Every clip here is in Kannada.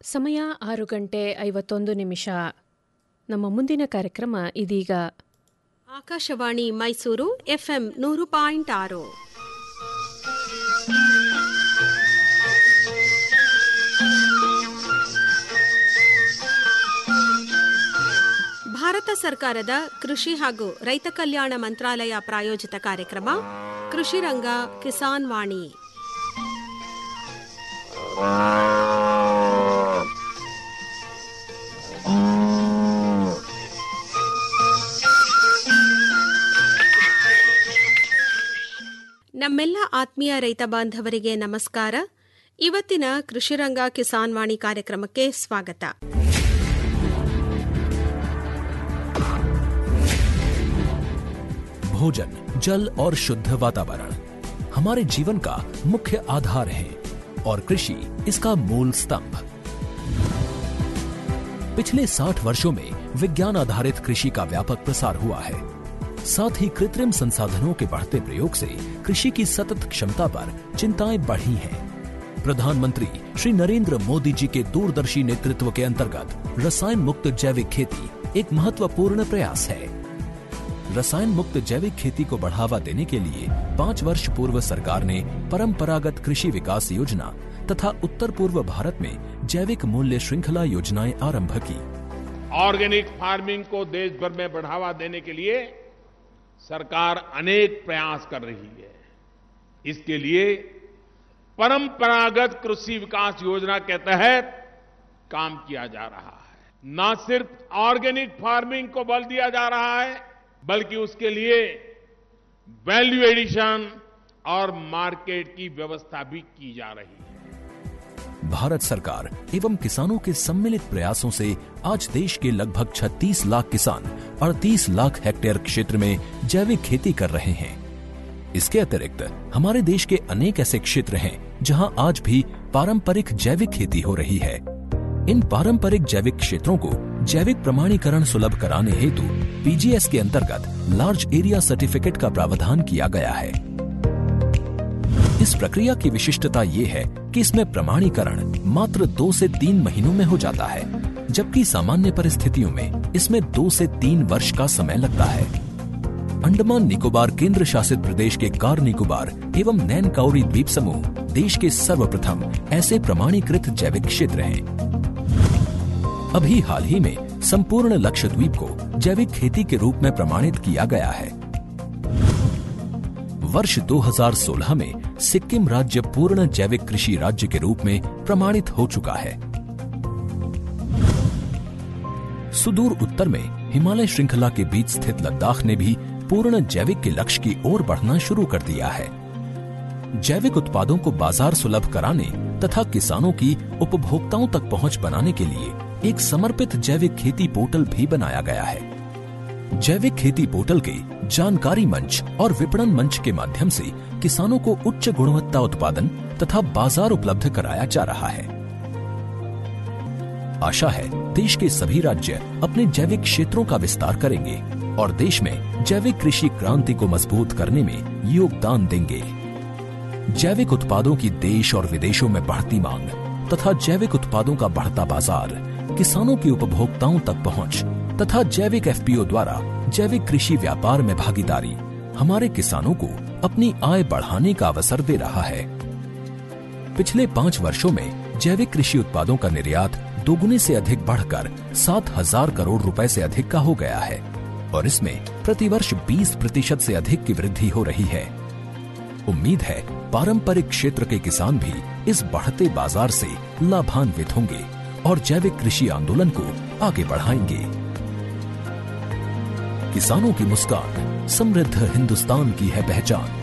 ಸಮಯ ಆರು ಗಂಟೆ ಐವತ್ತೊಂದು ನಿಮಿಷ ನಮ್ಮ ಮುಂದಿನ ಕಾರ್ಯಕ್ರಮ ಇದೀಗ ಆಕಾಶವಾಣಿ ಮೈಸೂರು ಎಫ್ಎಂ ನೂರು ಪಾಯಿಂಟ್ ಆರು ಭಾರತ ಸರ್ಕಾರದ ಕೃಷಿ ಹಾಗೂ ರೈತ ಕಲ್ಯಾಣ ಮಂತ್ರಾಲಯ ಪ್ರಾಯೋಜಿತ ಕಾರ್ಯಕ್ರಮ ಕೃಷಿ ರಂಗ ಕಿಸಾನ್ ವಾಣಿ ನಮ್ಮೆಲ್ಲ ಆತ್ಮೀಯ ರೈತ ಬಾಂಧವರಿಗೆ ನಮಸ್ಕಾರ ಇವತ್ತಿನ ಕೃಷಿರಂಗ ಕಿಸಾನ್ ವಾಣಿ ಕಾರ್ಯಕ್ರಮಕ್ಕೆ ಸ್ವಾಗತ भोजन जल और शुद्ध वातावरण हमारे जीवन का मुख्य आधार है और कृषि इसका मूल स्तंभ पिछले 60 वर्षों में विज्ञान आधारित कृषि का व्यापक प्रसार हुआ है साथ ही कृत्रिम संसाधनों के बढ़ते प्रयोग से कृषि की सतत क्षमता पर चिंताएं बढ़ी हैं प्रधानमंत्री श्री नरेंद्र मोदी जी के दूरदर्शी नेतृत्व के अंतर्गत रसायन मुक्त जैविक खेती एक महत्वपूर्ण प्रयास है रसायन मुक्त जैविक खेती को बढ़ावा देने के लिए पाँच वर्ष पूर्व सरकार ने परंपरागत कृषि विकास योजना तथा उत्तर पूर्व भारत में जैविक मूल्य श्रृंखला योजनाएं आरंभ की ऑर्गेनिक फार्मिंग को देश भर में बढ़ावा देने के लिए सरकार अनेक प्रयास कर रही है इसके लिए परंपरागत कृषि विकास योजना के तहत काम किया जा रहा है न सिर्फ ऑर्गेनिक फार्मिंग को बल दिया जा रहा है बल्कि उसके लिए वैल्यू एडिशन और मार्केट की व्यवस्था भी की जा रही है भारत सरकार एवं किसानों के सम्मिलित प्रयासों से आज देश के लगभग 36 लाख किसान 38 लाख हेक्टेयर क्षेत्र में जैविक खेती कर रहे हैं इसके अतिरिक्त हमारे देश के अनेक ऐसे क्षेत्र हैं जहां आज भी पारंपरिक जैविक खेती हो रही है इन पारंपरिक जैविक क्षेत्रों को जैविक प्रमाणीकरण सुलभ कराने हेतु पीजीएस के अंतर्गत लार्ज एरिया सर्टिफिकेट का प्रावधान किया गया है इस प्रक्रिया की विशिष्टता ये है कि इसमें प्रमाणीकरण मात्र दो से तीन महीनों में हो जाता है जबकि सामान्य परिस्थितियों में इसमें दो से तीन वर्ष का समय लगता है अंडमान निकोबार केंद्र शासित प्रदेश के कार निकोबार एवं नैन काउरी द्वीप समूह देश के सर्वप्रथम ऐसे प्रमाणीकृत जैविक क्षेत्र हैं अभी हाल ही में संपूर्ण लक्षद्वीप को जैविक खेती के रूप में प्रमाणित किया गया है वर्ष 2016 में सिक्किम राज्य पूर्ण जैविक कृषि राज्य के रूप में प्रमाणित हो चुका है सुदूर उत्तर में हिमालय श्रृंखला के बीच स्थित लद्दाख ने भी पूर्ण जैविक के लक्ष्य की ओर बढ़ना शुरू कर दिया है जैविक उत्पादों को बाजार सुलभ कराने तथा किसानों की उपभोक्ताओं तक पहुंच बनाने के लिए एक समर्पित जैविक खेती पोर्टल भी बनाया गया है जैविक खेती पोर्टल के जानकारी मंच और विपणन मंच के माध्यम से किसानों को उच्च गुणवत्ता उत्पादन तथा बाजार उपलब्ध कराया जा रहा है आशा है देश के सभी राज्य अपने जैविक क्षेत्रों का विस्तार करेंगे और देश में जैविक कृषि क्रांति को मजबूत करने में योगदान देंगे जैविक उत्पादों की देश और विदेशों में बढ़ती मांग तथा जैविक उत्पादों का बढ़ता बाजार किसानों की उपभोक्ताओं तक पहुंच तथा जैविक एफपीओ द्वारा जैविक कृषि व्यापार में भागीदारी हमारे किसानों को अपनी आय बढ़ाने का अवसर दे रहा है पिछले पाँच वर्षों में जैविक कृषि उत्पादों का निर्यात दोगुने से अधिक बढ़कर सात हजार करोड़ रुपए से अधिक का हो गया है और इसमें प्रतिवर्ष 20 प्रतिशत से अधिक की वृद्धि हो रही है उम्मीद है पारंपरिक क्षेत्र के किसान भी इस बढ़ते बाजार से लाभान्वित होंगे और जैविक कृषि आंदोलन को आगे बढ़ाएंगे किसानों की मुस्कान समृद्ध हिंदुस्तान की है पहचान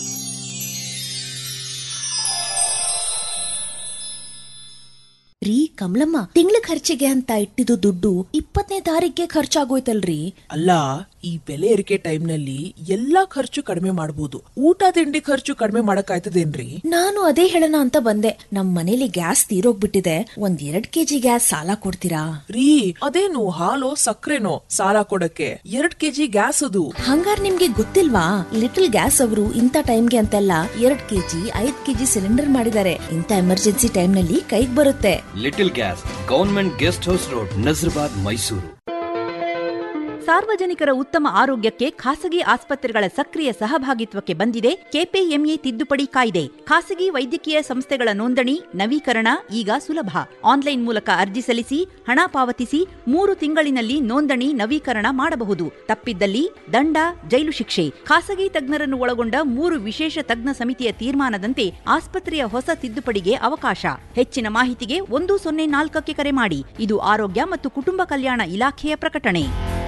ರೀ ಕಮಲಮ್ಮ ತಿಂಗಳ ಖರ್ಚಿಗೆ ಅಂತ ಇಟ್ಟಿದ್ದು ದುಡ್ಡು ಇಪ್ಪತ್ತನೇ ತಾರೀಕಿಗೆ ಖರ್ಚಾಗೋಯ್ತಲ್ರಿ ಅಲ್ಲ ಈ ಬೆಲೆ ಏರಿಕೆ ಟೈಮ್ನಲ್ಲಿ ಎಲ್ಲಾ ಖರ್ಚು ಕಡಿಮೆ ಮಾಡಬಹುದು ಊಟ ತಿಂಡಿ ಖರ್ಚು ಕಡಿಮೆ ಮಾಡಕ್ಕಾಯ್ತದೇನ್ರಿ ನಾನು ಅದೇ ಹೇಳೋಣ ಅಂತ ಬಂದೆ ನಮ್ ಮನೇಲಿ ಗ್ಯಾಸ್ ತೀರೋಗ್ಬಿಟ್ಟಿದೆ ಒಂದ್ ಎರಡ್ ಕೆಜಿ ಗ್ಯಾಸ್ ಸಾಲ ಕೊಡ್ತೀರಾ ರೀ ಅದೇನು ಹಾಲು ಸಕ್ಕರೆನೋ ಸಾಲ ಕೊಡಕ್ಕೆ ಎರಡ್ ಕೆಜಿ ಗ್ಯಾಸ್ ಅದು ಹಂಗಾರ್ ನಿಮ್ಗೆ ಗೊತ್ತಿಲ್ವಾ ಲಿಟಲ್ ಗ್ಯಾಸ್ ಅವರು ಇಂಥ ಟೈಮ್ಗೆ ಅಂತೆಲ್ಲ ಎರಡ್ ಕೆಜಿ ಐದ್ ಕೆಜಿ ಸಿಲಿಂಡರ್ ಮಾಡಿದ್ದಾರೆ ಇಂಥ ಎಮರ್ಜೆನ್ಸಿ ಟೈಮ್ ನಲ್ಲಿ ಕೈಗ್ ಬರುತ್ತೆ little gas government guest house road Nazarbad Mysuru ಸಾರ್ವಜನಿಕರ ಉತ್ತಮ ಆರೋಗ್ಯಕ್ಕೆ ಖಾಸಗಿ ಆಸ್ಪತ್ರೆಗಳ ಸಕ್ರಿಯ ಸಹಭಾಗಿತ್ವಕ್ಕೆ ಬಂದಿದೆ ಕೆಪಿಎಂಇ ತಿದ್ದುಪಡಿ ಕಾಯ್ದೆ ಖಾಸಗಿ ವೈದ್ಯಕೀಯ ಸಂಸ್ಥೆಗಳ ನೋಂದಣಿ ನವೀಕರಣ ಈಗ ಸುಲಭ ಆನ್ಲೈನ್ ಮೂಲಕ ಅರ್ಜಿ ಸಲ್ಲಿಸಿ ಹಣ ಪಾವತಿಸಿ ಮೂರು ತಿಂಗಳಿನಲ್ಲಿ ನೋಂದಣಿ ನವೀಕರಣ ಮಾಡಬಹುದು ತಪ್ಪಿದ್ದಲ್ಲಿ ದಂಡ ಜೈಲು ಶಿಕ್ಷೆ ಖಾಸಗಿ ತಜ್ಞರನ್ನು ಒಳಗೊಂಡ ಮೂರು ವಿಶೇಷ ತಜ್ಞ ಸಮಿತಿಯ ತೀರ್ಮಾನದಂತೆ ಆಸ್ಪತ್ರೆಯ ಹೊಸ ತಿದ್ದುಪಡಿಗೆ ಅವಕಾಶ ಹೆಚ್ಚಿನ ಮಾಹಿತಿಗೆ ಒಂದು ಸೊನ್ನೆ ನಾಲ್ಕಕ್ಕೆ ಕರೆ ಮಾಡಿ ಇದು ಆರೋಗ್ಯ ಮತ್ತು ಕುಟುಂಬ ಕಲ್ಯಾಣ ಇಲಾಖೆಯ ಪ್ರಕಟಣೆ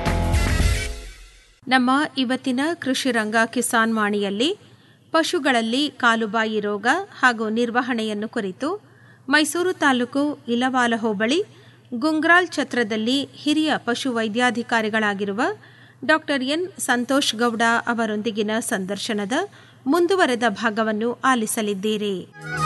ನಮ್ಮ ಇವತ್ತಿನ ಕೃಷಿ ರಂಗ ಕಿಸಾನ್ ವಾಣಿಯಲ್ಲಿ ಪಶುಗಳಲ್ಲಿ ಕಾಲುಬಾಯಿ ರೋಗ ಹಾಗೂ ನಿರ್ವಹಣೆಯನ್ನು ಕುರಿತು ಮೈಸೂರು ತಾಲೂಕು ಇಲವಾಲ ಹೋಬಳಿ ಗುಂಗ್ರಾಲ್ ಛತ್ರದಲ್ಲಿ ಹಿರಿಯ ಪಶು ವೈದ್ಯಾಧಿಕಾರಿಗಳಾಗಿರುವ ಡಾಕ್ಟರ್ ಎನ್ ಸಂತೋಷ್ ಗೌಡ ಅವರೊಂದಿಗಿನ ಸಂದರ್ಶನದ ಮುಂದುವರೆದ ಭಾಗವನ್ನು ಆಲಿಸಲಿದ್ದೀರಿ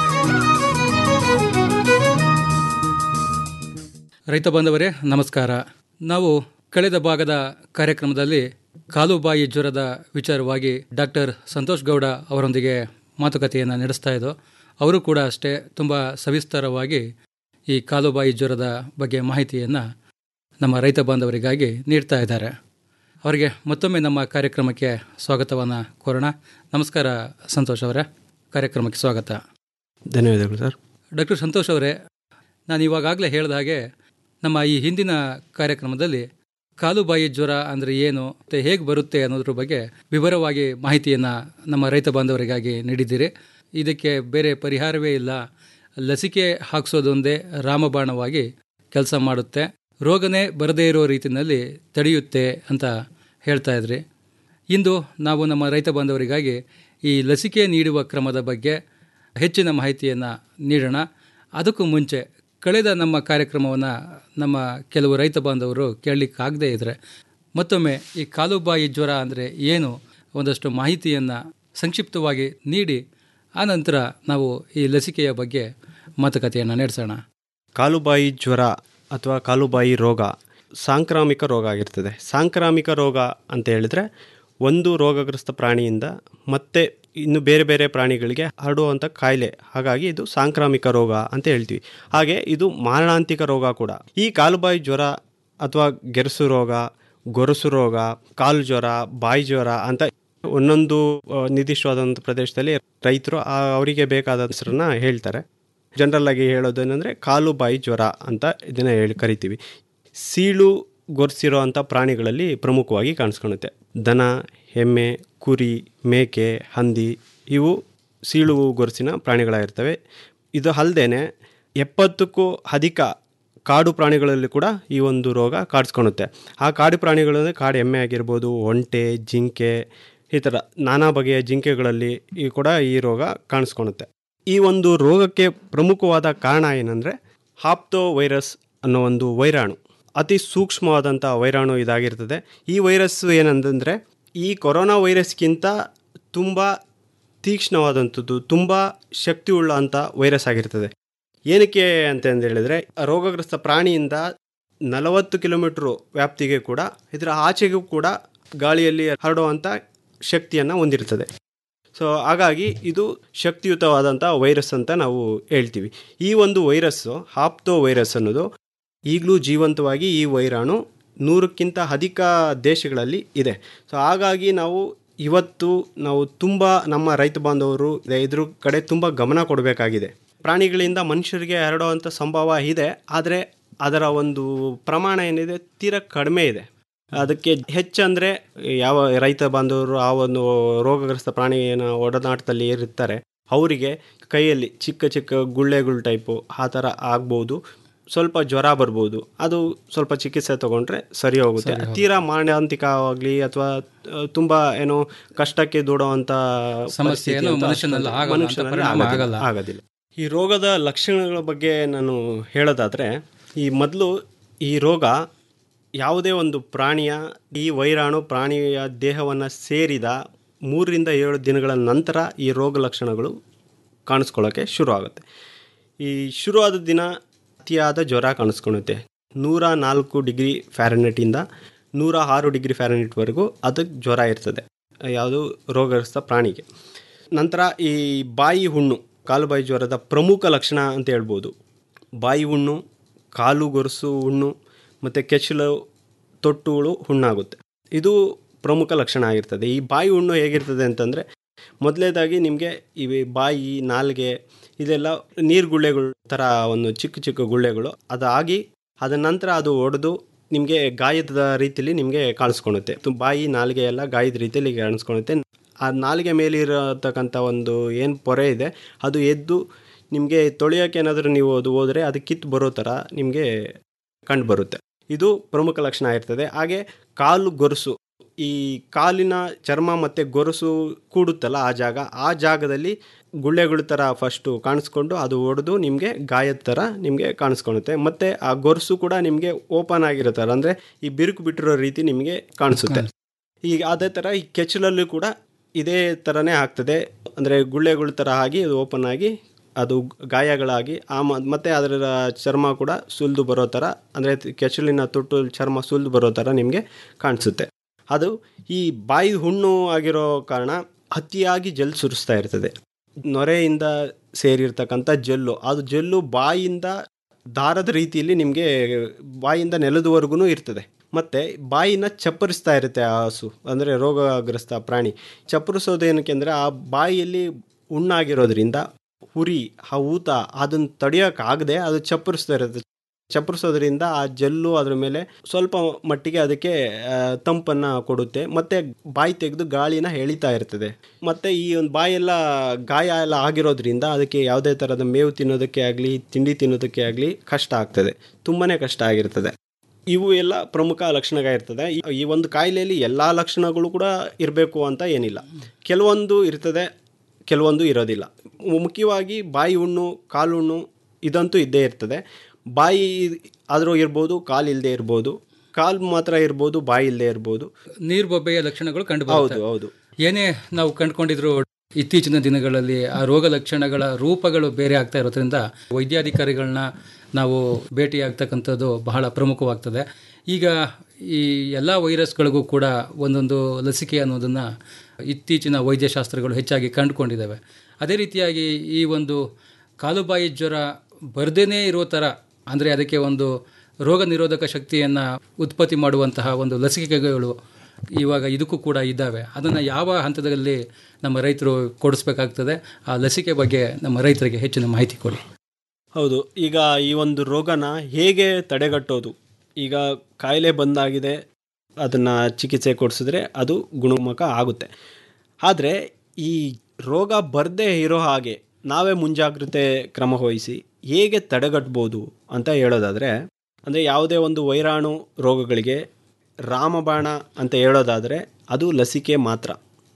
ರೈತ ಬಾಂಧವರೇ ನಮಸ್ಕಾರ ನಾವು ಕಳೆದ ಭಾಗದ ಕಾರ್ಯಕ್ರಮದಲ್ಲಿ ಕಾಲುಬಾಯಿ ಜ್ವರದ ವಿಚಾರವಾಗಿ ಡಾಕ್ಟರ್ ಸಂತೋಷ್ ಗೌಡ ಅವರೊಂದಿಗೆ ಮಾತುಕತೆಯನ್ನು ನಡೆಸ್ತಾ ಇದ್ದೋ ಅವರು ಕೂಡ ಅಷ್ಟೇ ತುಂಬ ಸವಿಸ್ತಾರವಾಗಿ ಈ ಕಾಲುಬಾಯಿ ಜ್ವರದ ಬಗ್ಗೆ ಮಾಹಿತಿಯನ್ನು ನಮ್ಮ ರೈತ ಬಾಂಧವರಿಗಾಗಿ ನೀಡ್ತಾ ಇದ್ದಾರೆ ಅವರಿಗೆ ಮತ್ತೊಮ್ಮೆ ನಮ್ಮ ಕಾರ್ಯಕ್ರಮಕ್ಕೆ ಸ್ವಾಗತವನ್ನು ಕೋರೋಣ ನಮಸ್ಕಾರ ಸಂತೋಷ್ ಅವರೇ ಕಾರ್ಯಕ್ರಮಕ್ಕೆ ಸ್ವಾಗತ ಧನ್ಯವಾದಗಳು ಸರ್ ಡಾಕ್ಟರ್ ಸಂತೋಷ್ ಅವರೇ ನಾನು ಇವಾಗಲೇ ಹೇಳಿದ ಹಾಗೆ ನಮ್ಮ ಈ ಹಿಂದಿನ ಕಾರ್ಯಕ್ರಮದಲ್ಲಿ ಕಾಲುಬಾಯಿ ಜ್ವರ ಅಂದರೆ ಏನು ಮತ್ತು ಹೇಗೆ ಬರುತ್ತೆ ಅನ್ನೋದ್ರ ಬಗ್ಗೆ ವಿವರವಾಗಿ ಮಾಹಿತಿಯನ್ನು ನಮ್ಮ ರೈತ ಬಾಂಧವರಿಗಾಗಿ ನೀಡಿದ್ದೀರಿ ಇದಕ್ಕೆ ಬೇರೆ ಪರಿಹಾರವೇ ಇಲ್ಲ ಲಸಿಕೆ ಹಾಕಿಸೋದೊಂದೇ ರಾಮಬಾಣವಾಗಿ ಕೆಲಸ ಮಾಡುತ್ತೆ ರೋಗನೇ ಬರದೇ ಇರೋ ರೀತಿಯಲ್ಲಿ ತಡೆಯುತ್ತೆ ಅಂತ ಹೇಳ್ತಾ ಇದ್ರಿ ಇಂದು ನಾವು ನಮ್ಮ ರೈತ ಬಾಂಧವರಿಗಾಗಿ ಈ ಲಸಿಕೆ ನೀಡುವ ಕ್ರಮದ ಬಗ್ಗೆ ಹೆಚ್ಚಿನ ಮಾಹಿತಿಯನ್ನು ನೀಡೋಣ ಅದಕ್ಕೂ ಮುಂಚೆ ಕಳೆದ ನಮ್ಮ ಕಾರ್ಯಕ್ರಮವನ್ನು ನಮ್ಮ ಕೆಲವು ರೈತ ಬಾಂಧವರು ಕೇಳಲಿಕ್ಕಾಗದೇ ಇದ್ದರೆ ಮತ್ತೊಮ್ಮೆ ಈ ಕಾಲುಬಾಯಿ ಜ್ವರ ಅಂದರೆ ಏನು ಒಂದಷ್ಟು ಮಾಹಿತಿಯನ್ನು ಸಂಕ್ಷಿಪ್ತವಾಗಿ ನೀಡಿ ಆನಂತರ ನಾವು ಈ ಲಸಿಕೆಯ ಬಗ್ಗೆ ಮಾತುಕತೆಯನ್ನು ನಡೆಸೋಣ ಕಾಲುಬಾಯಿ ಜ್ವರ ಅಥವಾ ಕಾಲುಬಾಯಿ ರೋಗ ಸಾಂಕ್ರಾಮಿಕ ರೋಗ ಆಗಿರ್ತದೆ ಸಾಂಕ್ರಾಮಿಕ ರೋಗ ಅಂತ ಹೇಳಿದ್ರೆ ಒಂದು ರೋಗಗ್ರಸ್ತ ಪ್ರಾಣಿಯಿಂದ ಮತ್ತೆ ಇನ್ನು ಬೇರೆ ಬೇರೆ ಪ್ರಾಣಿಗಳಿಗೆ ಹರಡುವಂಥ ಕಾಯಿಲೆ ಹಾಗಾಗಿ ಇದು ಸಾಂಕ್ರಾಮಿಕ ರೋಗ ಅಂತ ಹೇಳ್ತೀವಿ ಹಾಗೆ ಇದು ಮಾರಣಾಂತಿಕ ರೋಗ ಕೂಡ ಈ ಕಾಲುಬಾಯಿ ಜ್ವರ ಅಥವಾ ಗೆರಸು ರೋಗ ಗೊರಸು ರೋಗ ಕಾಲು ಜ್ವರ ಬಾಯಿ ಜ್ವರ ಅಂತ ಒಂದೊಂದು ಆ, ನಿರ್ದಿಷ್ಟವಾದಂಥ ಪ್ರದೇಶದಲ್ಲಿ ರೈತರು ಆ ಅವರಿಗೆ ಬೇಕಾದ ಹೆಸರನ್ನ ಹೇಳ್ತಾರೆ ಜನರಲ್ ಆಗಿ ಹೇಳೋದೇನೆಂದರೆ ಕಾಲು ಬಾಯಿ ಜ್ವರ ಅಂತ ಇದನ್ನು ಹೇಳಿ ಕರಿತೀವಿ ಸೀಳು ಗೊರ್ಸಿರೋ ಅಂಥ ಪ್ರಾಣಿಗಳಲ್ಲಿ ಪ್ರಮುಖವಾಗಿ ಕಾಣಿಸ್ಕೊಳುತ್ತೆ ದನ ಎಮ್ಮೆ ಕುರಿ ಮೇಕೆ ಹಂದಿ ಇವು ಸೀಳು ಗೊರಸಿನ ಪ್ರಾಣಿಗಳಾಗಿರ್ತವೆ ಇದು ಅಲ್ಲದೆ ಎಪ್ಪತ್ತಕ್ಕೂ ಅಧಿಕ ಕಾಡು ಪ್ರಾಣಿಗಳಲ್ಲಿ ಕೂಡ ಈ ಒಂದು ರೋಗ ಕಾಡಿಸ್ಕೊಳುತ್ತೆ ಆ ಕಾಡು ಪ್ರಾಣಿಗಳಲ್ಲಿ ಕಾಡು ಎಮ್ಮೆ ಆಗಿರ್ಬೋದು ಒಂಟೆ ಜಿಂಕೆ ಈ ಥರ ನಾನಾ ಬಗೆಯ ಜಿಂಕೆಗಳಲ್ಲಿ ಈ ಕೂಡ ಈ ರೋಗ ಕಾಣಿಸ್ಕೊಳುತ್ತೆ ಈ ಒಂದು ರೋಗಕ್ಕೆ ಪ್ರಮುಖವಾದ ಕಾರಣ ಏನಂದರೆ ಹಾಪ್ತೋ ವೈರಸ್ ಅನ್ನೋ ಒಂದು ವೈರಾಣು ಅತಿ ಸೂಕ್ಷ್ಮವಾದಂಥ ವೈರಾಣು ಇದಾಗಿರ್ತದೆ ಈ ವೈರಸ್ ಏನಂತಂದರೆ ಈ ಕೊರೋನಾ ವೈರಸ್ಗಿಂತ ತುಂಬ ತೀಕ್ಷ್ಣವಾದಂಥದ್ದು ತುಂಬ ಶಕ್ತಿಯುಳ್ಳ ಅಂಥ ವೈರಸ್ ಆಗಿರ್ತದೆ ಏನಕ್ಕೆ ಅಂತಂದು ಹೇಳಿದರೆ ರೋಗಗ್ರಸ್ತ ಪ್ರಾಣಿಯಿಂದ ನಲವತ್ತು ಕಿಲೋಮೀಟ್ರು ವ್ಯಾಪ್ತಿಗೆ ಕೂಡ ಇದರ ಆಚೆಗೂ ಕೂಡ ಗಾಳಿಯಲ್ಲಿ ಹರಡುವಂಥ ಶಕ್ತಿಯನ್ನು ಹೊಂದಿರ್ತದೆ ಸೊ ಹಾಗಾಗಿ ಇದು ಶಕ್ತಿಯುತವಾದಂಥ ವೈರಸ್ ಅಂತ ನಾವು ಹೇಳ್ತೀವಿ ಈ ಒಂದು ವೈರಸ್ಸು ಹಾಪ್ತೋ ವೈರಸ್ ಅನ್ನೋದು ಈಗಲೂ ಜೀವಂತವಾಗಿ ಈ ವೈರಾಣು ನೂರಕ್ಕಿಂತ ಅಧಿಕ ದೇಶಗಳಲ್ಲಿ ಇದೆ ಸೊ ಹಾಗಾಗಿ ನಾವು ಇವತ್ತು ನಾವು ತುಂಬ ನಮ್ಮ ರೈತ ಬಾಂಧವರು ಇದ್ರ ಕಡೆ ತುಂಬ ಗಮನ ಕೊಡಬೇಕಾಗಿದೆ ಪ್ರಾಣಿಗಳಿಂದ ಮನುಷ್ಯರಿಗೆ ಹರಡುವಂಥ ಸಂಭವ ಇದೆ ಆದರೆ ಅದರ ಒಂದು ಪ್ರಮಾಣ ಏನಿದೆ ತೀರಾ ಕಡಿಮೆ ಇದೆ ಅದಕ್ಕೆ ಹೆಚ್ಚಂದರೆ ಯಾವ ರೈತ ಬಾಂಧವರು ಆ ಒಂದು ರೋಗಗ್ರಸ್ತ ಪ್ರಾಣಿಯ ಒಡನಾಟದಲ್ಲಿ ಇರುತ್ತಾರೆ ಅವರಿಗೆ ಕೈಯಲ್ಲಿ ಚಿಕ್ಕ ಚಿಕ್ಕ ಗುಳ್ಳೆಗಳು ಟೈಪು ಆ ಥರ ಆಗ್ಬೋದು ಸ್ವಲ್ಪ ಜ್ವರ ಬರ್ಬೋದು ಅದು ಸ್ವಲ್ಪ ಚಿಕಿತ್ಸೆ ತಗೊಂಡ್ರೆ ಸರಿ ಹೋಗುತ್ತೆ ಸರಿ ಹೋಗುತ್ತೆ. ತೀರಾ ಮಾರಣಾಂತಿಕವಾಗಲಿ ಅಥವಾ ತುಂಬ ಏನೋ ಕಷ್ಟಕ್ಕೆ ದೂಡುವಂಥ ಸಮಸ್ಯೆ ಪರಿಸ್ಥಿತಿ ಏನು ಅಂತ ಮನುಷ್ಯನಲ್ಲಿ ಅಷ್ಟೊಂದು- ಆಗಲ್ಲ ಅಂತ ಮನುಷ್ಯನಲ್ಲಿ ಪರಿಣಾಮ ಆಗೋದಿಲ್ಲ. ಆಗಲ್ಲ. ಆಗೋದಿಲ್ಲ ಈ ರೋಗದ ಲಕ್ಷಣಗಳ ಬಗ್ಗೆ ನಾನು ಹೇಳೋದಾದರೆ ಈ ಮೊದಲು ಈ ರೋಗ ಯಾವುದೇ ಒಂದು ಪ್ರಾಣಿಯ ಈ ವೈರಾಣು ಪ್ರಾಣಿಯ ದೇಹವನ್ನು ಸೇರಿದ ಮೂರರಿಂದ ಏಳು ದಿನಗಳ ನಂತರ ಈ ರೋಗ ಲಕ್ಷಣಗಳು ಕಾಣಿಸ್ಕೊಳ್ಳೋಕ್ಕೆ ಶುರು ಆಗುತ್ತೆ ಈ ಶುರುವಾದ ದಿನ ಅತಿಯಾದ ಜ್ವರ ಕಾಣಿಸ್ಕೊಳುತ್ತೆ ನೂರ ನಾಲ್ಕು ಡಿಗ್ರಿ ಫ್ಯಾರನೆಟಿಂದ ನೂರ ಆರು ಡಿಗ್ರಿ ಫ್ಯಾರನೆಟ್ವರೆಗೂ ಅದಕ್ಕೆ ಜ್ವರ ಇರ್ತದೆ ಯಾವುದು ರೋಗಗ್ರಸ್ತ ಪ್ರಾಣಿಗೆ ನಂತರ ಈ ಬಾಯಿ ಹುಣ್ಣು ಕಾಲು ಬಾಯಿ ಜ್ವರದ ಪ್ರಮುಖ ಲಕ್ಷಣ ಅಂತ ಹೇಳ್ಬೋದು ಬಾಯಿ ಹುಣ್ಣು ಕಾಲು ಗೊರಸು ಹುಣ್ಣು ಮತ್ತು ಕೆಚ್ಚಲು ತೊಟ್ಟುಗಳು ಹುಣ್ಣಾಗುತ್ತೆ ಇದು ಪ್ರಮುಖ ಲಕ್ಷಣ ಆಗಿರ್ತದೆ ಈ ಬಾಯಿ ಹುಣ್ಣು ಹೇಗಿರ್ತದೆ ಅಂತಂದರೆ ಮೊದಲನೇದಾಗಿ ನಿಮಗೆ ಇವೆ ಬಾಯಿ ನಾಲಿಗೆ ಇದೆಲ್ಲ ನೀರು ಗುಳ್ಳೆಗಳು ಥರ ಒಂದು ಚಿಕ್ಕ ಚಿಕ್ಕ ಗುಳ್ಳೆಗಳು ಅದಾಗಿ ಅದ ನಂತರ ಅದು ಒಡೆದು ನಿಮಗೆ ಗಾಯದ ರೀತಿಯಲ್ಲಿ ನಿಮಗೆ ಕಾಣಿಸ್ಕೊಳುತ್ತೆ ತು- ಬಾಯಿ ನಾಲಿಗೆ ಎಲ್ಲ ಗಾಯದ ರೀತಿಯಲ್ಲಿ ಕಾಣಿಸ್ಕೊಳುತ್ತೆ ಆ ನಾಲಿಗೆ ಮೇಲಿರತಕ್ಕಂಥ ಒಂದು ಏನು ಪೊರೆ ಇದೆ ಅದು ಎದ್ದು ನಿಮಗೆ ತೊಳೆಯೋಕೆ ಏನಾದರೂ ನೀವು ಅದು ಹೋದರೆ ಅದು ಕಿತ್ತು ಬರೋ ಥರ ನಿಮಗೆ ಕಂಡು ಬರುತ್ತೆ ಇದು ಪ್ರಮುಖ ಲಕ್ಷಣ ಇರ್ತದೆ ಹಾಗೆ ಕಾಲು ಗೊರಸು ಈ ಕಾಲಿನ ಚರ್ಮ ಮತ್ತು ಗೊರಸು ಕೂಡುತ್ತಲ್ಲ ಆ ಜಾಗ ಆ ಜಾಗದಲ್ಲಿ ಗುಳ್ಳೆಗಳ ಥರ ಫಸ್ಟು ಕಾಣಿಸ್ಕೊಂಡು ಅದು ಒಡೆದು ನಿಮಗೆ ಗಾಯದ ಥರ ನಿಮಗೆ ಕಾಣಿಸ್ಕೊಳುತ್ತೆ ಮತ್ತು ಆ ಗೊರಸು ಕೂಡ ನಿಮಗೆ ಓಪನ್ ಆಗಿರುತ್ತಲ್ಲ ಅಂದರೆ ಈ ಬಿರುಕು ಬಿಟ್ಟಿರೋ ರೀತಿ ನಿಮಗೆ ಕಾಣಿಸುತ್ತೆ ಈಗ ಅದೇ ಥರ ಈ ಕೆಚ್ಚಲಲ್ಲೂ ಕೂಡ ಇದೇ ಥರನೇ ಆಗ್ತದೆ ಅಂದರೆ ಗುಳ್ಳೆಗಳ ಥರ ಆಗಿ ಅದು ಓಪನ್ ಆಗಿ ಅದು ಗಾಯಗಳಾಗಿ ಆ ಮ- ಮತ್ತೆ ಅದರ ಚರ್ಮ ಕೂಡ ಸುಲಿದು ಬರೋ ಥರ ಅಂದರೆ ಕೆಚ್ಚಲಿನ ತೊಟ್ಟು ಚರ್ಮ ಸುಲಿದು ಬರೋ ಥರ ನಿಮಗೆ ಕಾಣಿಸುತ್ತೆ ಅದು ಈ ಬಾಯಿ ಹುಣ್ಣು ಆಗಿರೋ ಕಾರಣ ಅತಿಯಾಗಿ ಜಲ್ ಸುರಿಸ್ತಾ ಇರ್ತದೆ ನೊರೆಯಿಂದ ಸೇರಿರ್ತಕ್ಕಂಥ ಜಲ್ಲು ಅದು ಜಲ್ಲು ಬಾಯಿಂದ ದಾರದ ರೀತಿಯಲ್ಲಿ ನಿಮಗೆ ಬಾಯಿಂದ ನೆಲದವರೆಗೂ ಇರ್ತದೆ ಮತ್ತು ಬಾಯಿನ ಚಪ್ಪರಿಸ್ತಾ ಇರುತ್ತೆ ಆ ಹಸು ಅಂದರೆ ರೋಗಗ್ರಸ್ತ ಪ್ರಾಣಿ ಚಪ್ಪರಿಸೋದು ಏನಕ್ಕೆ ಅಂದರೆ ಆ ಬಾಯಿಯಲ್ಲಿ ಹುಣ್ಣಾಗಿರೋದ್ರಿಂದ ಹುರಿ ಆ ಊತ ಅದನ್ನು ತಡೆಯೋಕ್ಕಾಗದೆ ಅದು ಚಪ್ಪರಿಸ್ತಾ ಇರುತ್ತೆ ಚಪ್ಪರಿಸೋದ್ರಿಂದ ಆ ಜಲ್ಲು ಅದ್ರ ಮೇಲೆ ಸ್ವಲ್ಪ ಮಟ್ಟಿಗೆ ಅದಕ್ಕೆ ಆ, ತಂಪನ್ನ ಕೊಡುತ್ತೆ ಮತ್ತೆ ಬಾಯಿ ತೆಗೆದು ಗಾಳಿನ ಎಳಿತಾ ಇರ್ತದೆ ಮತ್ತೆ ಈ ಒಂದು ಬಾಯೆಲ್ಲ ಗಾಯ ಎಲ್ಲ ಆಗಿರೋದ್ರಿಂದ ಅದಕ್ಕೆ ಯಾವುದೇ ಥರದ ಮೇವು ತಿನ್ನೋದಕ್ಕೆ ಆಗಲಿ ತಿಂಡಿ ತಿನ್ನೋದಕ್ಕೆ ಆಗಲಿ ಕಷ್ಟ ಆಗ್ತದೆ ತುಂಬಾ ಕಷ್ಟ ಆಗಿರ್ತದೆ ಇವು ಎಲ್ಲ ಪ್ರಮುಖ ಲಕ್ಷಣಗಳಿರ್ತದೆ ಈ- ಈ ಒಂದು ಕಾಯಿಲೆಯಲ್ಲಿ ಎಲ್ಲ ಲಕ್ಷಣಗಳು ಕೂಡ ಇರಬೇಕು ಅಂತ ಏನಿಲ್ಲ ಕೆಲವೊಂದು ಇರ್ತದೆ ಕೆಲವೊಂದು ಇರೋದಿಲ್ಲ ಮುಖ್ಯವಾಗಿ ಬಾಯಿ ಹುಣ್ಣು ಕಾಲು ಹುಣ್ಣು ಇದಂತೂ ಇದ್ದೇ ಇರ್ತದೆ ಬಾಯಿ ಆದರೂ ಇರ್ಬೋದು ಕಾಲು ಇಲ್ಲದೆ ಇರ್ಬೋದು ಕಾಲು ಮಾತ್ರ ಇರ್ಬೋದು ಬಾಯಿ ಇಲ್ಲದೆ ಇರ್ಬೋದು ನೀರು ಬೊಬ್ಬೆಯ ಲಕ್ಷಣಗಳು ಕಂಡು ಹೌದು ಬರುತ್ತೆ ಹೌದು ಏನೇ ನಾವು ಕಂಡುಕೊಂಡಿದ್ರು ಇತ್ತೀಚಿನ ದಿನಗಳಲ್ಲಿ ಆ ರೋಗ ಲಕ್ಷಣಗಳ ರೂಪಗಳು ಬೇರೆ ಆಗ್ತಾ ಇರೋದ್ರಿಂದ ವೈದ್ಯಾಧಿಕಾರಿಗಳನ್ನ ನಾವು ಭೇಟಿಯಾಗ್ತಕ್ಕಂಥದ್ದು ಬಹಳ ಪ್ರಮುಖವಾಗ್ತದೆ ಈಗ ಈ ಎಲ್ಲ ವೈರಸ್ಗಳಿಗೂ ಕೂಡ ಒಂದೊಂದು ಲಸಿಕೆ ಅನ್ನೋದನ್ನು ಇತ್ತೀಚಿನ ವೈದ್ಯಶಾಸ್ತ್ರಗಳು ಹೆಚ್ಚಾಗಿ ಕಂಡುಕೊಂಡಿದ್ದಾವೆ ಅದೇ ರೀತಿಯಾಗಿ ಈ ಒಂದು ಕಾಲುಬಾಯಿ ಜ್ವರ ಬರ್ದೇನೇ ಇರೋ ಥರ ಅಂದರೆ ಅದಕ್ಕೆ ಒಂದು ರೋಗ ನಿರೋಧಕ ಶಕ್ತಿಯನ್ನು ಉತ್ಪತ್ತಿ ಮಾಡುವಂತಹ ಒಂದು ಲಸಿಕೆಗಳು ಇವಾಗ ಇದಕ್ಕೂ ಕೂಡ ಇದ್ದಾವೆ ಅದನ್ನು ಯಾವ ಹಂತದಲ್ಲಿ ನಮ್ಮ ರೈತರು ಕೊಡಿಸ್ಬೇಕಾಗ್ತದೆ ಆ ಲಸಿಕೆ ಬಗ್ಗೆ ನಮ್ಮ ರೈತರಿಗೆ ಹೆಚ್ಚಿನ ಮಾಹಿತಿ ಕೊಡಿ ಹೌದು ಈಗ ಈ ಒಂದು ರೋಗನ ಹೇಗೆ ತಡೆಗಟ್ಟೋದು ಈಗ ಕಾಯಿಲೆ ಬಂದಾಗಿದೆ ಅದನ್ನು ಚಿಕಿತ್ಸೆ ಕೊಡಿಸಿದ್ರೆ ಅದು ಗುಣಮುಖ ಆಗುತ್ತೆ ಆದರೆ ಈ ರೋಗ ಬರದೇ ಇರೋ ಹಾಗೆ ನಾವೇ ಮುಂಜಾಗ್ರತೆ ಕ್ರಮ ವಹಿಸಿ ಹೇಗೆ ತಡೆಗಟ್ಬೋದು ಅಂತ ಹೇಳೋದಾದರೆ ಅಂದರೆ ಯಾವುದೇ ಒಂದು ವೈರಾಣು ರೋಗಗಳಿಗೆ ರಾಮಬಾಣ ಅಂತ ಹೇಳೋದಾದರೆ ಅದು ಲಸಿಕೆ ಮಾತ್ರ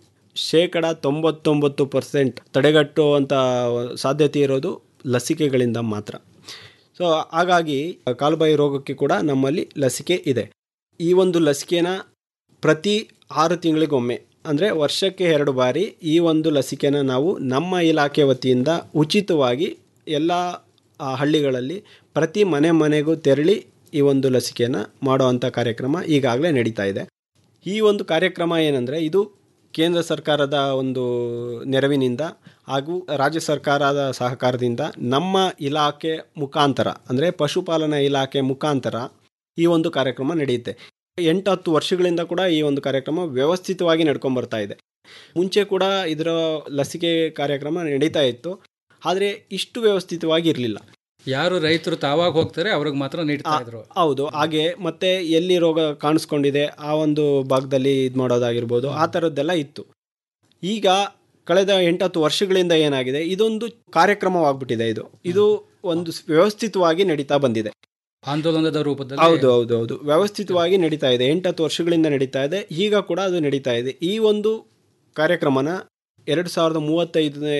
ಶೇಕಡ ತೊಂಬತ್ತೊಂಬತ್ತು ಪರ್ಸೆಂಟ್ ತಡೆಗಟ್ಟುವಂಥ ಸಾಧ್ಯತೆ ಇರೋದು ಲಸಿಕೆಗಳಿಂದ ಮಾತ್ರ ಸೊ ಹಾಗಾಗಿ ಕಾಲುಬಾಯಿ ರೋಗಕ್ಕೆ ಕೂಡ ನಮ್ಮಲ್ಲಿ ಲಸಿಕೆ ಇದೆ ಈ ಒಂದು ಲಸಿಕೆನ ಪ್ರತಿ ಆರು ತಿಂಗಳಿಗೊಮ್ಮೆ ಅಂದರೆ ವರ್ಷಕ್ಕೆ ಎರಡು ಬಾರಿ ಈ ಒಂದು ಲಸಿಕೆನ ನಾವು ನಮ್ಮ ಇಲಾಖೆ ವತಿಯಿಂದ ಉಚಿತವಾಗಿ ಎಲ್ಲ ಆ, ಹಳ್ಳಿಗಳಲ್ಲಿ ಪ್ರತಿ ಮನೆ ಮನೆಗೂ ತೆರಳಿ ಈ ಒಂದು ಲಸಿಕೆಯನ್ನು ಮಾಡುವಂಥ ಕಾರ್ಯಕ್ರಮ ಈಗಾಗಲೇ ನಡೀತಾ ಇದೆ ಈ ಒಂದು ಕಾರ್ಯಕ್ರಮ ಏನಂದರೆ ಇದು ಕೇಂದ್ರ ಸರ್ಕಾರದ ಒಂದು ನೆರವಿನಿಂದ ಹಾಗೂ ರಾಜ್ಯ ಸರ್ಕಾರದ ಸಹಕಾರದಿಂದ ನಮ್ಮ ಇಲಾಖೆ ಮುಖಾಂತರ ಅಂದರೆ ಪಶುಪಾಲನಾ ಇಲಾಖೆ ಮುಖಾಂತರ ಈ ಒಂದು ಕಾರ್ಯಕ್ರಮ ನಡೆಯುತ್ತೆ ಎಂಟು ಹತ್ತು ವರ್ಷಗಳಿಂದ ಕೂಡ ಈ ಒಂದು ಕಾರ್ಯಕ್ರಮ ವ್ಯವಸ್ಥಿತವಾಗಿ ನಡ್ಕೊಂಡು ಬರ್ತಾ ಇದೆ ಮುಂಚೆ ಕೂಡ ಇದರ ಲಸಿಕೆ ಕಾರ್ಯಕ್ರಮ ನಡೀತಾ ಇತ್ತು ಆದರೆ ಇಷ್ಟು ವ್ಯವಸ್ಥಿತವಾಗಿ ಇರಲಿಲ್ಲ ಯಾರು ರೈತರು ತಾವಾಗ ಹೋಗ್ತಾರೆ ಅವ್ರಿಗೆ ಮಾತ್ರ ನೀಡ್ತಾ ಇದ್ರು ಹೌದು ಹಾಗೆ ಮತ್ತೆ ಎಲ್ಲಿ ರೋಗ ಕಾಣಿಸ್ಕೊಂಡಿದೆ ಆ ಒಂದು ಭಾಗದಲ್ಲಿ ಇದು ಮಾಡೋದಾಗಿರ್ಬೋದು ಆ ಥರದ್ದೆಲ್ಲ ಇತ್ತು ಈಗ ಕಳೆದ ಎಂಟತ್ತು ವರ್ಷಗಳಿಂದ ಏನಾಗಿದೆ ಇದೊಂದು ಕಾರ್ಯಕ್ರಮವಾಗ್ಬಿಟ್ಟಿದೆ ಇದು ಇದು ಒಂದು ವ್ಯವಸ್ಥಿತವಾಗಿ ನಡೀತಾ ಬಂದಿದೆ ಆಂದೋಲನದ ರೂಪದಲ್ಲಿ ಹೌದು ಹೌದು ಹೌದು ವ್ಯವಸ್ಥಿತವಾಗಿ ನಡೀತಾ ಇದೆ ಎಂಟತ್ತು ವರ್ಷಗಳಿಂದ ನಡೀತಾ ಇದೆ ಈಗ ಕೂಡ ಅದು ನಡೀತಾ ಇದೆ ಈ ಒಂದು ಕಾರ್ಯಕ್ರಮನ ಎರಡು ಸಾವಿರದ ಮೂವತ್ತೈದನೇ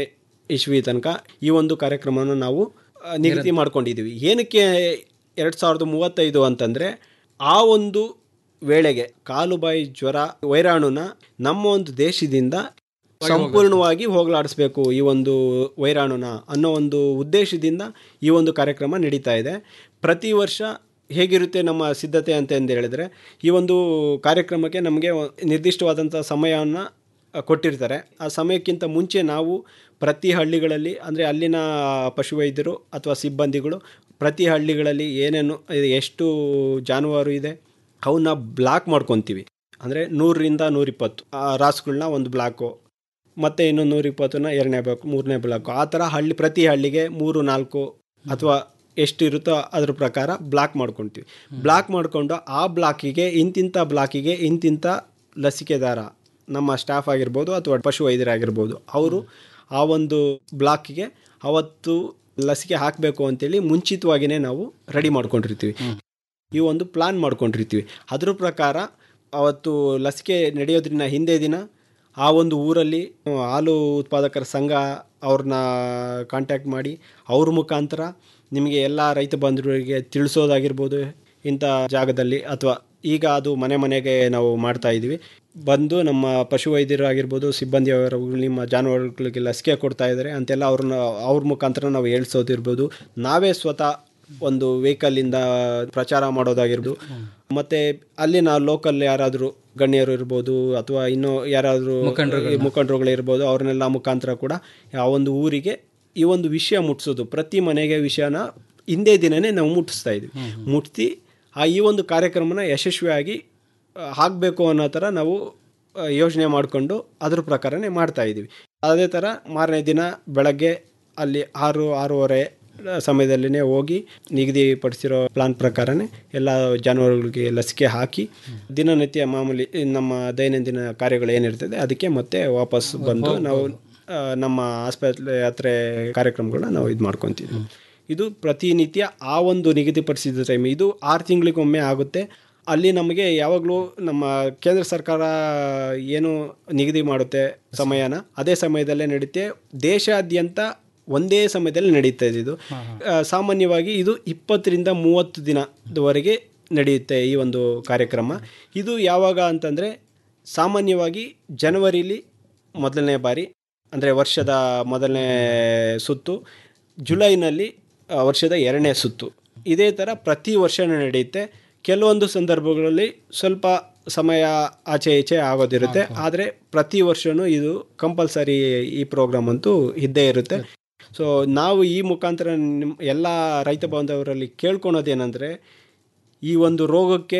ಇಸ್ವಿ ತನಕ ಈ ಒಂದು ಕಾರ್ಯಕ್ರಮವನ್ನು ನಾವು ಆ, ನಿಗದಿ ಮಾಡ್ಕೊಂಡಿದ್ದೀವಿ ಏನಕ್ಕೆ ಎರಡು ಸಾವಿರದ ಮೂವತ್ತೈದು ಅಂತಂದರೆ ಆ ಒಂದು ವೇಳೆಗೆ ಕಾಲುಬಾಯಿ ಜ್ವರ ವೈರಾಣುನ ನಮ್ಮ ಒಂದು ದೇಶದಿಂದ ಸಂಪೂರ್ಣವಾಗಿ ಹೋಗಲಾಡಿಸ್ಬೇಕು ಈ ಒಂದು ವೈರಾಣುನ ಅನ್ನೋ ಒಂದು ಉದ್ದೇಶದಿಂದ ಈ ಒಂದು ಕಾರ್ಯಕ್ರಮ ನಡೀತಾ ಇದೆ ಪ್ರತಿ ವರ್ಷ ಹೇಗಿರುತ್ತೆ ನಮ್ಮ ಸಿದ್ಧತೆ ಅಂತ ಎಂದು ಹೇಳಿದ್ರೆ ಈ ಒಂದು ಕಾರ್ಯಕ್ರಮಕ್ಕೆ ನಮಗೆ ನಿರ್ದಿಷ್ಟವಾದಂಥ ಸಮಯವನ್ನು ಕೊಟ್ಟಿರ್ತಾರೆ ಆ ಸಮಯಕ್ಕಿಂತ ಮುಂಚೆ ನಾವು ಪ್ರತಿ ಹಳ್ಳಿಗಳಲ್ಲಿ ಅಂದರೆ ಅಲ್ಲಿನ ಪಶುವೈದ್ಯರು ಅಥವಾ ಸಿಬ್ಬಂದಿಗಳು ಪ್ರತಿ ಹಳ್ಳಿಗಳಲ್ಲಿ ಏನೇನು ಎಷ್ಟು ಜಾನುವಾರು ಇದೆ ಅವನ್ನ ಬ್ಲಾಕ್ ಮಾಡ್ಕೊತೀವಿ ಅಂದರೆ ನೂರರಿಂದ ನೂರಿಪ್ಪತ್ತು ಆ ರಾಸುಗಳನ್ನ ಒಂದು ಬ್ಲಾಕು ಮತ್ತು ಇನ್ನು ನೂರಿಪ್ಪತ್ತನ್ನ ಎರಡನೇ ಬ್ಲಾಕ್ ಮೂರನೇ ಬ್ಲಾಕು ಆ ಥರ ಹಳ್ಳಿ ಪ್ರತಿ ಹಳ್ಳಿಗೆ ಮೂರು ನಾಲ್ಕು ಅಥವಾ ಎಷ್ಟು ಇರುತ್ತೋ ಅದ್ರ ಪ್ರಕಾರ ಬ್ಲಾಕ್ ಮಾಡ್ಕೊತೀವಿ ಬ್ಲಾಕ್ ಮಾಡಿಕೊಂಡು ಆ ಬ್ಲಾಕಿಗೆ ಇಂತಿಂಥ ಬ್ಲಾಕಿಗೆ ಇಂತಿಂಥ ಲಸಿಕೆದಾರ ನಮ್ಮ ಸ್ಟಾಫ್ ಆಗಿರ್ಬೋದು ಅಥವಾ ಪಶು ವೈದ್ಯರಾಗಿರ್ಬೋದು ಅವರು ಆ ಒಂದು ಬ್ಲಾಕಿಗೆ ಅವತ್ತು ಲಸಿಕೆ ಹಾಕಬೇಕು ಅಂತೇಳಿ ಮುಂಚಿತವಾಗಿಯೇ ನಾವು ರೆಡಿ ಮಾಡ್ಕೊಂಡಿರ್ತೀವಿ ಈ ಒಂದು ಪ್ಲಾನ್ ಮಾಡ್ಕೊಂಡಿರ್ತೀವಿ ಅದ್ರ ಪ್ರಕಾರ ಅವತ್ತು ಲಸಿಕೆ ನಡೆಯೋದ್ರಿಂದ ಹಿಂದೆ ದಿನ ಆ ಒಂದು ಊರಲ್ಲಿ ಹಾಲು ಉತ್ಪಾದಕರ ಸಂಘ ಅವ್ರನ್ನ ಕಾಂಟ್ಯಾಕ್ಟ್ ಮಾಡಿ ಅವ್ರ ಮುಖಾಂತರ ನಿಮಗೆ ಎಲ್ಲ ರೈತ ಬಂಧುಗಳಿಗೆ ತಿಳಿಸೋದಾಗಿರ್ಬೋದು ಇಂಥ ಜಾಗದಲ್ಲಿ ಅಥವಾ ಈಗ ಅದು ಮನೆ ಮನೆಗೆ ನಾವು ಮಾಡ್ತಾ ಇದ್ದೀವಿ ಬಂದು ನಮ್ಮ ಪಶುವೈದ್ಯರು ಆಗಿರ್ಬೋದು ಸಿಬ್ಬಂದಿಯವರು ನಿಮ್ಮ ಜಾನುವಾರುಗಳಿಗೆ ಲಸಿಕೆ ಕೊಡ್ತಾ ಇದ್ದಾರೆ ಅಂತೆಲ್ಲ ಅವ್ರನ್ನ ಅವ್ರ ಮುಖಾಂತರ ನಾವು ಹೇಳ್ಸೋದಿರ್ಬೋದು ನಾವೇ ಸ್ವತಃ ಒಂದು ವೆಹಿಕಲ್ಲಿಂದ ಪ್ರಚಾರ ಮಾಡೋದಾಗಿರ್ಬೋದು ಮತ್ತು ಅಲ್ಲಿನ ಲೋಕಲ್ ಯಾರಾದರೂ ಗಣ್ಯರು ಇರ್ಬೋದು ಅಥವಾ ಇನ್ನೂ ಯಾರಾದರೂ ಮುಖಂಡರುಗಳು ಇರ್ಬೋದು ಅವ್ರನ್ನೆಲ್ಲ ಮುಖಾಂತರ ಕೂಡ ಆ ಒಂದು ಊರಿಗೆ ಈ ಒಂದು ವಿಷಯ ಮುಟ್ಟಿಸೋದು ಪ್ರತಿ ಮನೆಗೆ ವಿಷಯನ ಹಿಂದೆ ದಿನನೇ ನಾವು ಮುಟ್ಟಿಸ್ತಾ ಇದ್ವಿ ಮುಟ್ಟಿ ಆ ಈ ಒಂದು ಕಾರ್ಯಕ್ರಮನ ಯಶಸ್ವಿಯಾಗಿ ಆಗಬೇಕು ಅನ್ನೋ ಥರ ನಾವು ಆ, ಯೋಚನೆ ಮಾಡಿಕೊಂಡು ಅದ್ರ ಪ್ರಕಾರನೇ ಮಾಡ್ತಾ ಇದ್ದೀವಿ ಅದೇ ಥರ ಮಾರನೇ ದಿನ ಬೆಳಗ್ಗೆ ಅಲ್ಲಿ ಆರು ಆರೂವರೆ ಸಮಯದಲ್ಲಿನೇ ಹೋಗಿ ನಿಗದಿಪಡಿಸಿರೋ ಪ್ಲಾನ್ ಪ್ರಕಾರನೇ ಎಲ್ಲ ಜಾನುವಾರುಗಳಿಗೆ ಲಸಿಕೆ ಹಾಕಿ ದಿನನಿತ್ಯ ಮಾಮೂಲಿ ನಮ್ಮ ದೈನಂದಿನ ಕಾರ್ಯಗಳು ಏನಿರ್ತದೆ ಅದಕ್ಕೆ ಮತ್ತೆ ವಾಪಸ್ ಬಂದು ನಾವು ಆ, ನಮ್ಮ ಆಸ್ಪತ್ರೆ ಯಾತ್ರೆ ಕಾರ್ಯಕ್ರಮಗಳನ್ನ ನಾವು ಇದು ಮಾಡ್ಕೊತೀವಿ ಇದು ಪ್ರತಿನಿತ್ಯ ಆ ಒಂದು ನಿಗದಿಪಡಿಸಿದ ಟೈಮ್ ಇದು ಆರು ತಿಂಗಳಿಗೊಮ್ಮೆ ಆಗುತ್ತೆ ಅಲ್ಲಿ ನಮಗೆ ಯಾವಾಗಲೂ ನಮ್ಮ ಕೇಂದ್ರ ಸರ್ಕಾರ ಏನು ನಿಗದಿ ಮಾಡುತ್ತೆ ಸಮಯನ ಅದೇ ಸಮಯದಲ್ಲೇ ನಡೆಯುತ್ತೆ ದೇಶಾದ್ಯಂತ ಒಂದೇ ಸಮಯದಲ್ಲಿ ನಡೀತಾ ಇದೆ ಇದು ಆ, ಸಾಮಾನ್ಯವಾಗಿ ಇದು ಇಪ್ಪತ್ತರಿಂದ ಮೂವತ್ತು ದಿನದವರೆಗೆ ನಡೆಯುತ್ತೆ ಈ ಒಂದು ಕಾರ್ಯಕ್ರಮ ಇದು ಯಾವಾಗ ಅಂತಂದರೆ ಸಾಮಾನ್ಯವಾಗಿ ಜನವರಿಲಿ ಮೊದಲನೇ ಬಾರಿ ಅಂದರೆ ವರ್ಷದ ಮೊದಲನೇ ಸುತ್ತು ಜುಲೈನಲ್ಲಿ ಆ, ವರ್ಷದ ಎರಡನೇ ಸುತ್ತು ಇದೇ ಥರ ಪ್ರತಿ ವರ್ಷ ನಡೆಯುತ್ತೆ ಕೆಲವೊಂದು ಸಂದರ್ಭಗಳಲ್ಲಿ ಸ್ವಲ್ಪ ಸಮಯ ಆಚೆ ಈಚೆ ಆಗೋದಿರುತ್ತೆ ಆದರೆ ಪ್ರತಿ ವರ್ಷವೂ ಇದು ಕಂಪಲ್ಸರಿ ಈ ಪ್ರೋಗ್ರಾಮ್ ಅಂತೂ ಇದ್ದೇ ಇರುತ್ತೆ ಸೊ ನಾವು ಈ ಮುಖಾಂತರ ನಿಮ್ಮ ಎಲ್ಲ ರೈತ ಬಾಂಧವರಲ್ಲಿ ಕೇಳ್ಕೊಳೋದೇನೆಂದರೆ ಈ ಒಂದು ರೋಗಕ್ಕೆ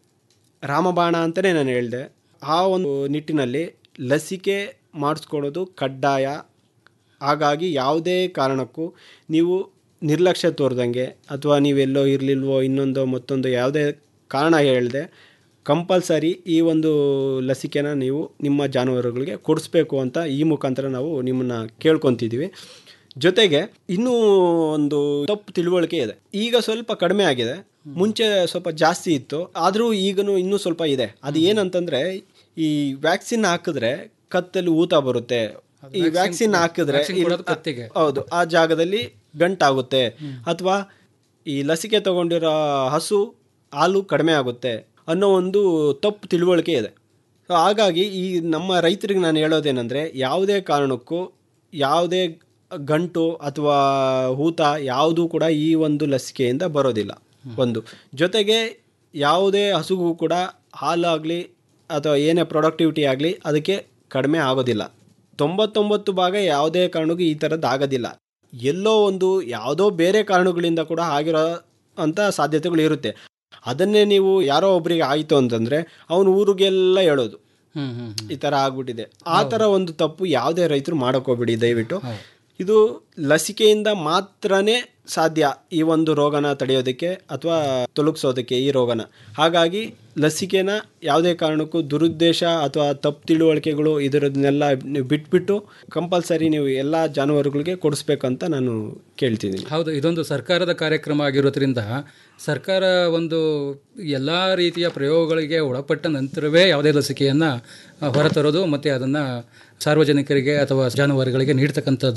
ರಾಮಬಾಣ ಅಂತಲೇ ನಾನು ಹೇಳಿದೆ ಆ ಒಂದು ನಿಟ್ಟಿನಲ್ಲಿ ಲಸಿಕೆ ಮಾಡಿಸ್ಕೊಳ್ಳೋದು ಕಡ್ಡಾಯ ಹಾಗಾಗಿ ಯಾವುದೇ ಕಾರಣಕ್ಕೂ ನೀವು ನಿರ್ಲಕ್ಷ್ಯ ತೋರ್ದಂಗೆ ಅಥವಾ ನೀವೆಲ್ಲೋ ಇರಲಿಲ್ವೋ ಇನ್ನೊಂದು ಮತ್ತೊಂದು ಯಾವುದೇ ಕಾರಣ ಹೇಳಿದೆ ಕಂಪಲ್ಸರಿ ಈ ಒಂದು ಲಸಿಕೆನ ನೀವು ನಿಮ್ಮ ಜಾನುವಾರುಗಳಿಗೆ ಕೊಡಿಸ್ಬೇಕು ಅಂತ ಈ ಮುಖಾಂತರ ನಾವು ನಿಮ್ಮನ್ನು ಕೇಳ್ಕೊತಿದ್ದೀವಿ ಜೊತೆಗೆ ಇನ್ನೂ ಒಂದು ತಪ್ಪು ತಿಳುವಳಿಕೆ ಇದೆ ಈಗ ಸ್ವಲ್ಪ ಕಡಿಮೆ ಆಗಿದೆ ಮುಂಚೆ ಸ್ವಲ್ಪ ಜಾಸ್ತಿ ಇತ್ತು ಆದರೂ ಈಗನೂ ಇನ್ನೂ ಸ್ವಲ್ಪ ಇದೆ ಅದು ಏನಂತಂದ್ರೆ ಈ ವ್ಯಾಕ್ಸಿನ್ ಹಾಕಿದ್ರೆ ಕತ್ತಲ್ಲಿ ಊತ ಬರುತ್ತೆ ಈ ವ್ಯಾಕ್ಸಿನ್ ಹಾಕಿದ್ರೆ vaccine ಇಲ್ಲಿ- ಕೊಡೋದು ಕತ್ತಿಗೆ. ಹೌದು ಆ ಜಾಗದಲ್ಲಿ ಗಂಟಾಗುತ್ತೆ ಅಥವಾ ಈ ಲಸಿಕೆ ತಗೊಂಡಿರೋ ಹಸು ಹಾಲು ಕಡಿಮೆ ಆಗುತ್ತೆ ಅನ್ನೋ ಒಂದು ತಪ್ಪು ತಿಳುವಳಿಕೆ ಇದೆ ಸೊ ಹಾಗಾಗಿ ಈ ನಮ್ಮ ರೈತರಿಗೆ ನಾನು ಹೇಳೋದೇನೆಂದರೆ ಯಾವುದೇ ಕಾರಣಕ್ಕೂ ಯಾವುದೇ ಗಂಟು ಅಥವಾ ಹೂತ ಯಾವುದೂ ಕೂಡ ಈ ಒಂದು ಲಸಿಕೆಯಿಂದ ಬರೋದಿಲ್ಲ ಒಂದು ಜೊತೆಗೆ ಯಾವುದೇ ಹಸುಗೂ ಕೂಡ ಹಾಲಾಗಲಿ ಅಥವಾ ಏನೇ ಪ್ರೊಡಕ್ಟಿವಿಟಿ ಆಗಲಿ ಅದಕ್ಕೆ ಕಡಿಮೆ ಆಗೋದಿಲ್ಲ ತೊಂಬತ್ತೊಂಬತ್ತು ಭಾಗ ಯಾವುದೇ ಕಾರಣಕ್ಕೂ ಈ ಥರದ್ದು ಆಗೋದಿಲ್ಲ ಎಲ್ಲೋ ಒಂದು ಯಾವುದೋ ಬೇರೆ ಕಾರಣಗಳಿಂದ ಕೂಡ ಆಗಿರೋ ಅಂಥ ಸಾಧ್ಯತೆಗಳು ಇರುತ್ತೆ ಅದನ್ನೇ ನೀವು ಯಾರೋ ಒಬ್ಬರಿಗೆ ಆಯಿತು ಅಂತಂದರೆ ಅವನು ಊರಿಗೆಲ್ಲ ಹೇಳೋದು ಹ್ಮ್ ಹ್ಮ್ ಈ ಥರ ಆಗ್ಬಿಟ್ಟಿದೆ ಆ ಥರ ಒಂದು ತಪ್ಪು ಯಾವುದೇ ರೈತರು ಮಾಡೋಕ್ಕೋಗ್ಬಿಡಿ ದಯವಿಟ್ಟು ಇದು ಲಸಿಕೆಯಿಂದ ಮಾತ್ರನೇ ಸಾಧ್ಯ ಈ ಒಂದು ರೋಗನ ತಡೆಯೋದಕ್ಕೆ ಅಥವಾ ತೊಲಗಿಸೋದಕ್ಕೆ ಈ ರೋಗನ ಹಾಗಾಗಿ ಲಸಿಕೆನ ಯಾವುದೇ ಕಾರಣಕ್ಕೂ ದುರುದ್ದೇಶ ಅಥವಾ ತಪ್ಪು ತಿಳುವಳಿಕೆಗಳು ಇದರನ್ನೆಲ್ಲ ನೀವು ಬಿಟ್ಬಿಟ್ಟು ಕಂಪಲ್ಸರಿ ನೀವು ಎಲ್ಲ ಜಾನುವಾರುಗಳಿಗೆ ಕೊಡಿಸ್ಬೇಕಂತ ನಾನು ಕೇಳ್ತಿದ್ದೀನಿ ಹೌದು ಇದೊಂದು ಸರ್ಕಾರದ ಕಾರ್ಯಕ್ರಮ ಆಗಿರೋದ್ರಿಂದ ಸರ್ಕಾರ ಒಂದು ಎಲ್ಲ ರೀತಿಯ ಪ್ರಯೋಗಗಳಿಗೆ ಒಳಪಟ್ಟ ನಂತರವೇ ಯಾವುದೇ ಲಸಿಕೆಯನ್ನು ಹೊರತರೋದು ಮತ್ತು ಅದನ್ನು ಸಾರ್ವಜನಿಕರಿಗೆ ಅಥವಾ ಜಾನುವಾರುಗಳಿಗೆ ನೀಡ್ತಕ್ಕಂಥದ್ದು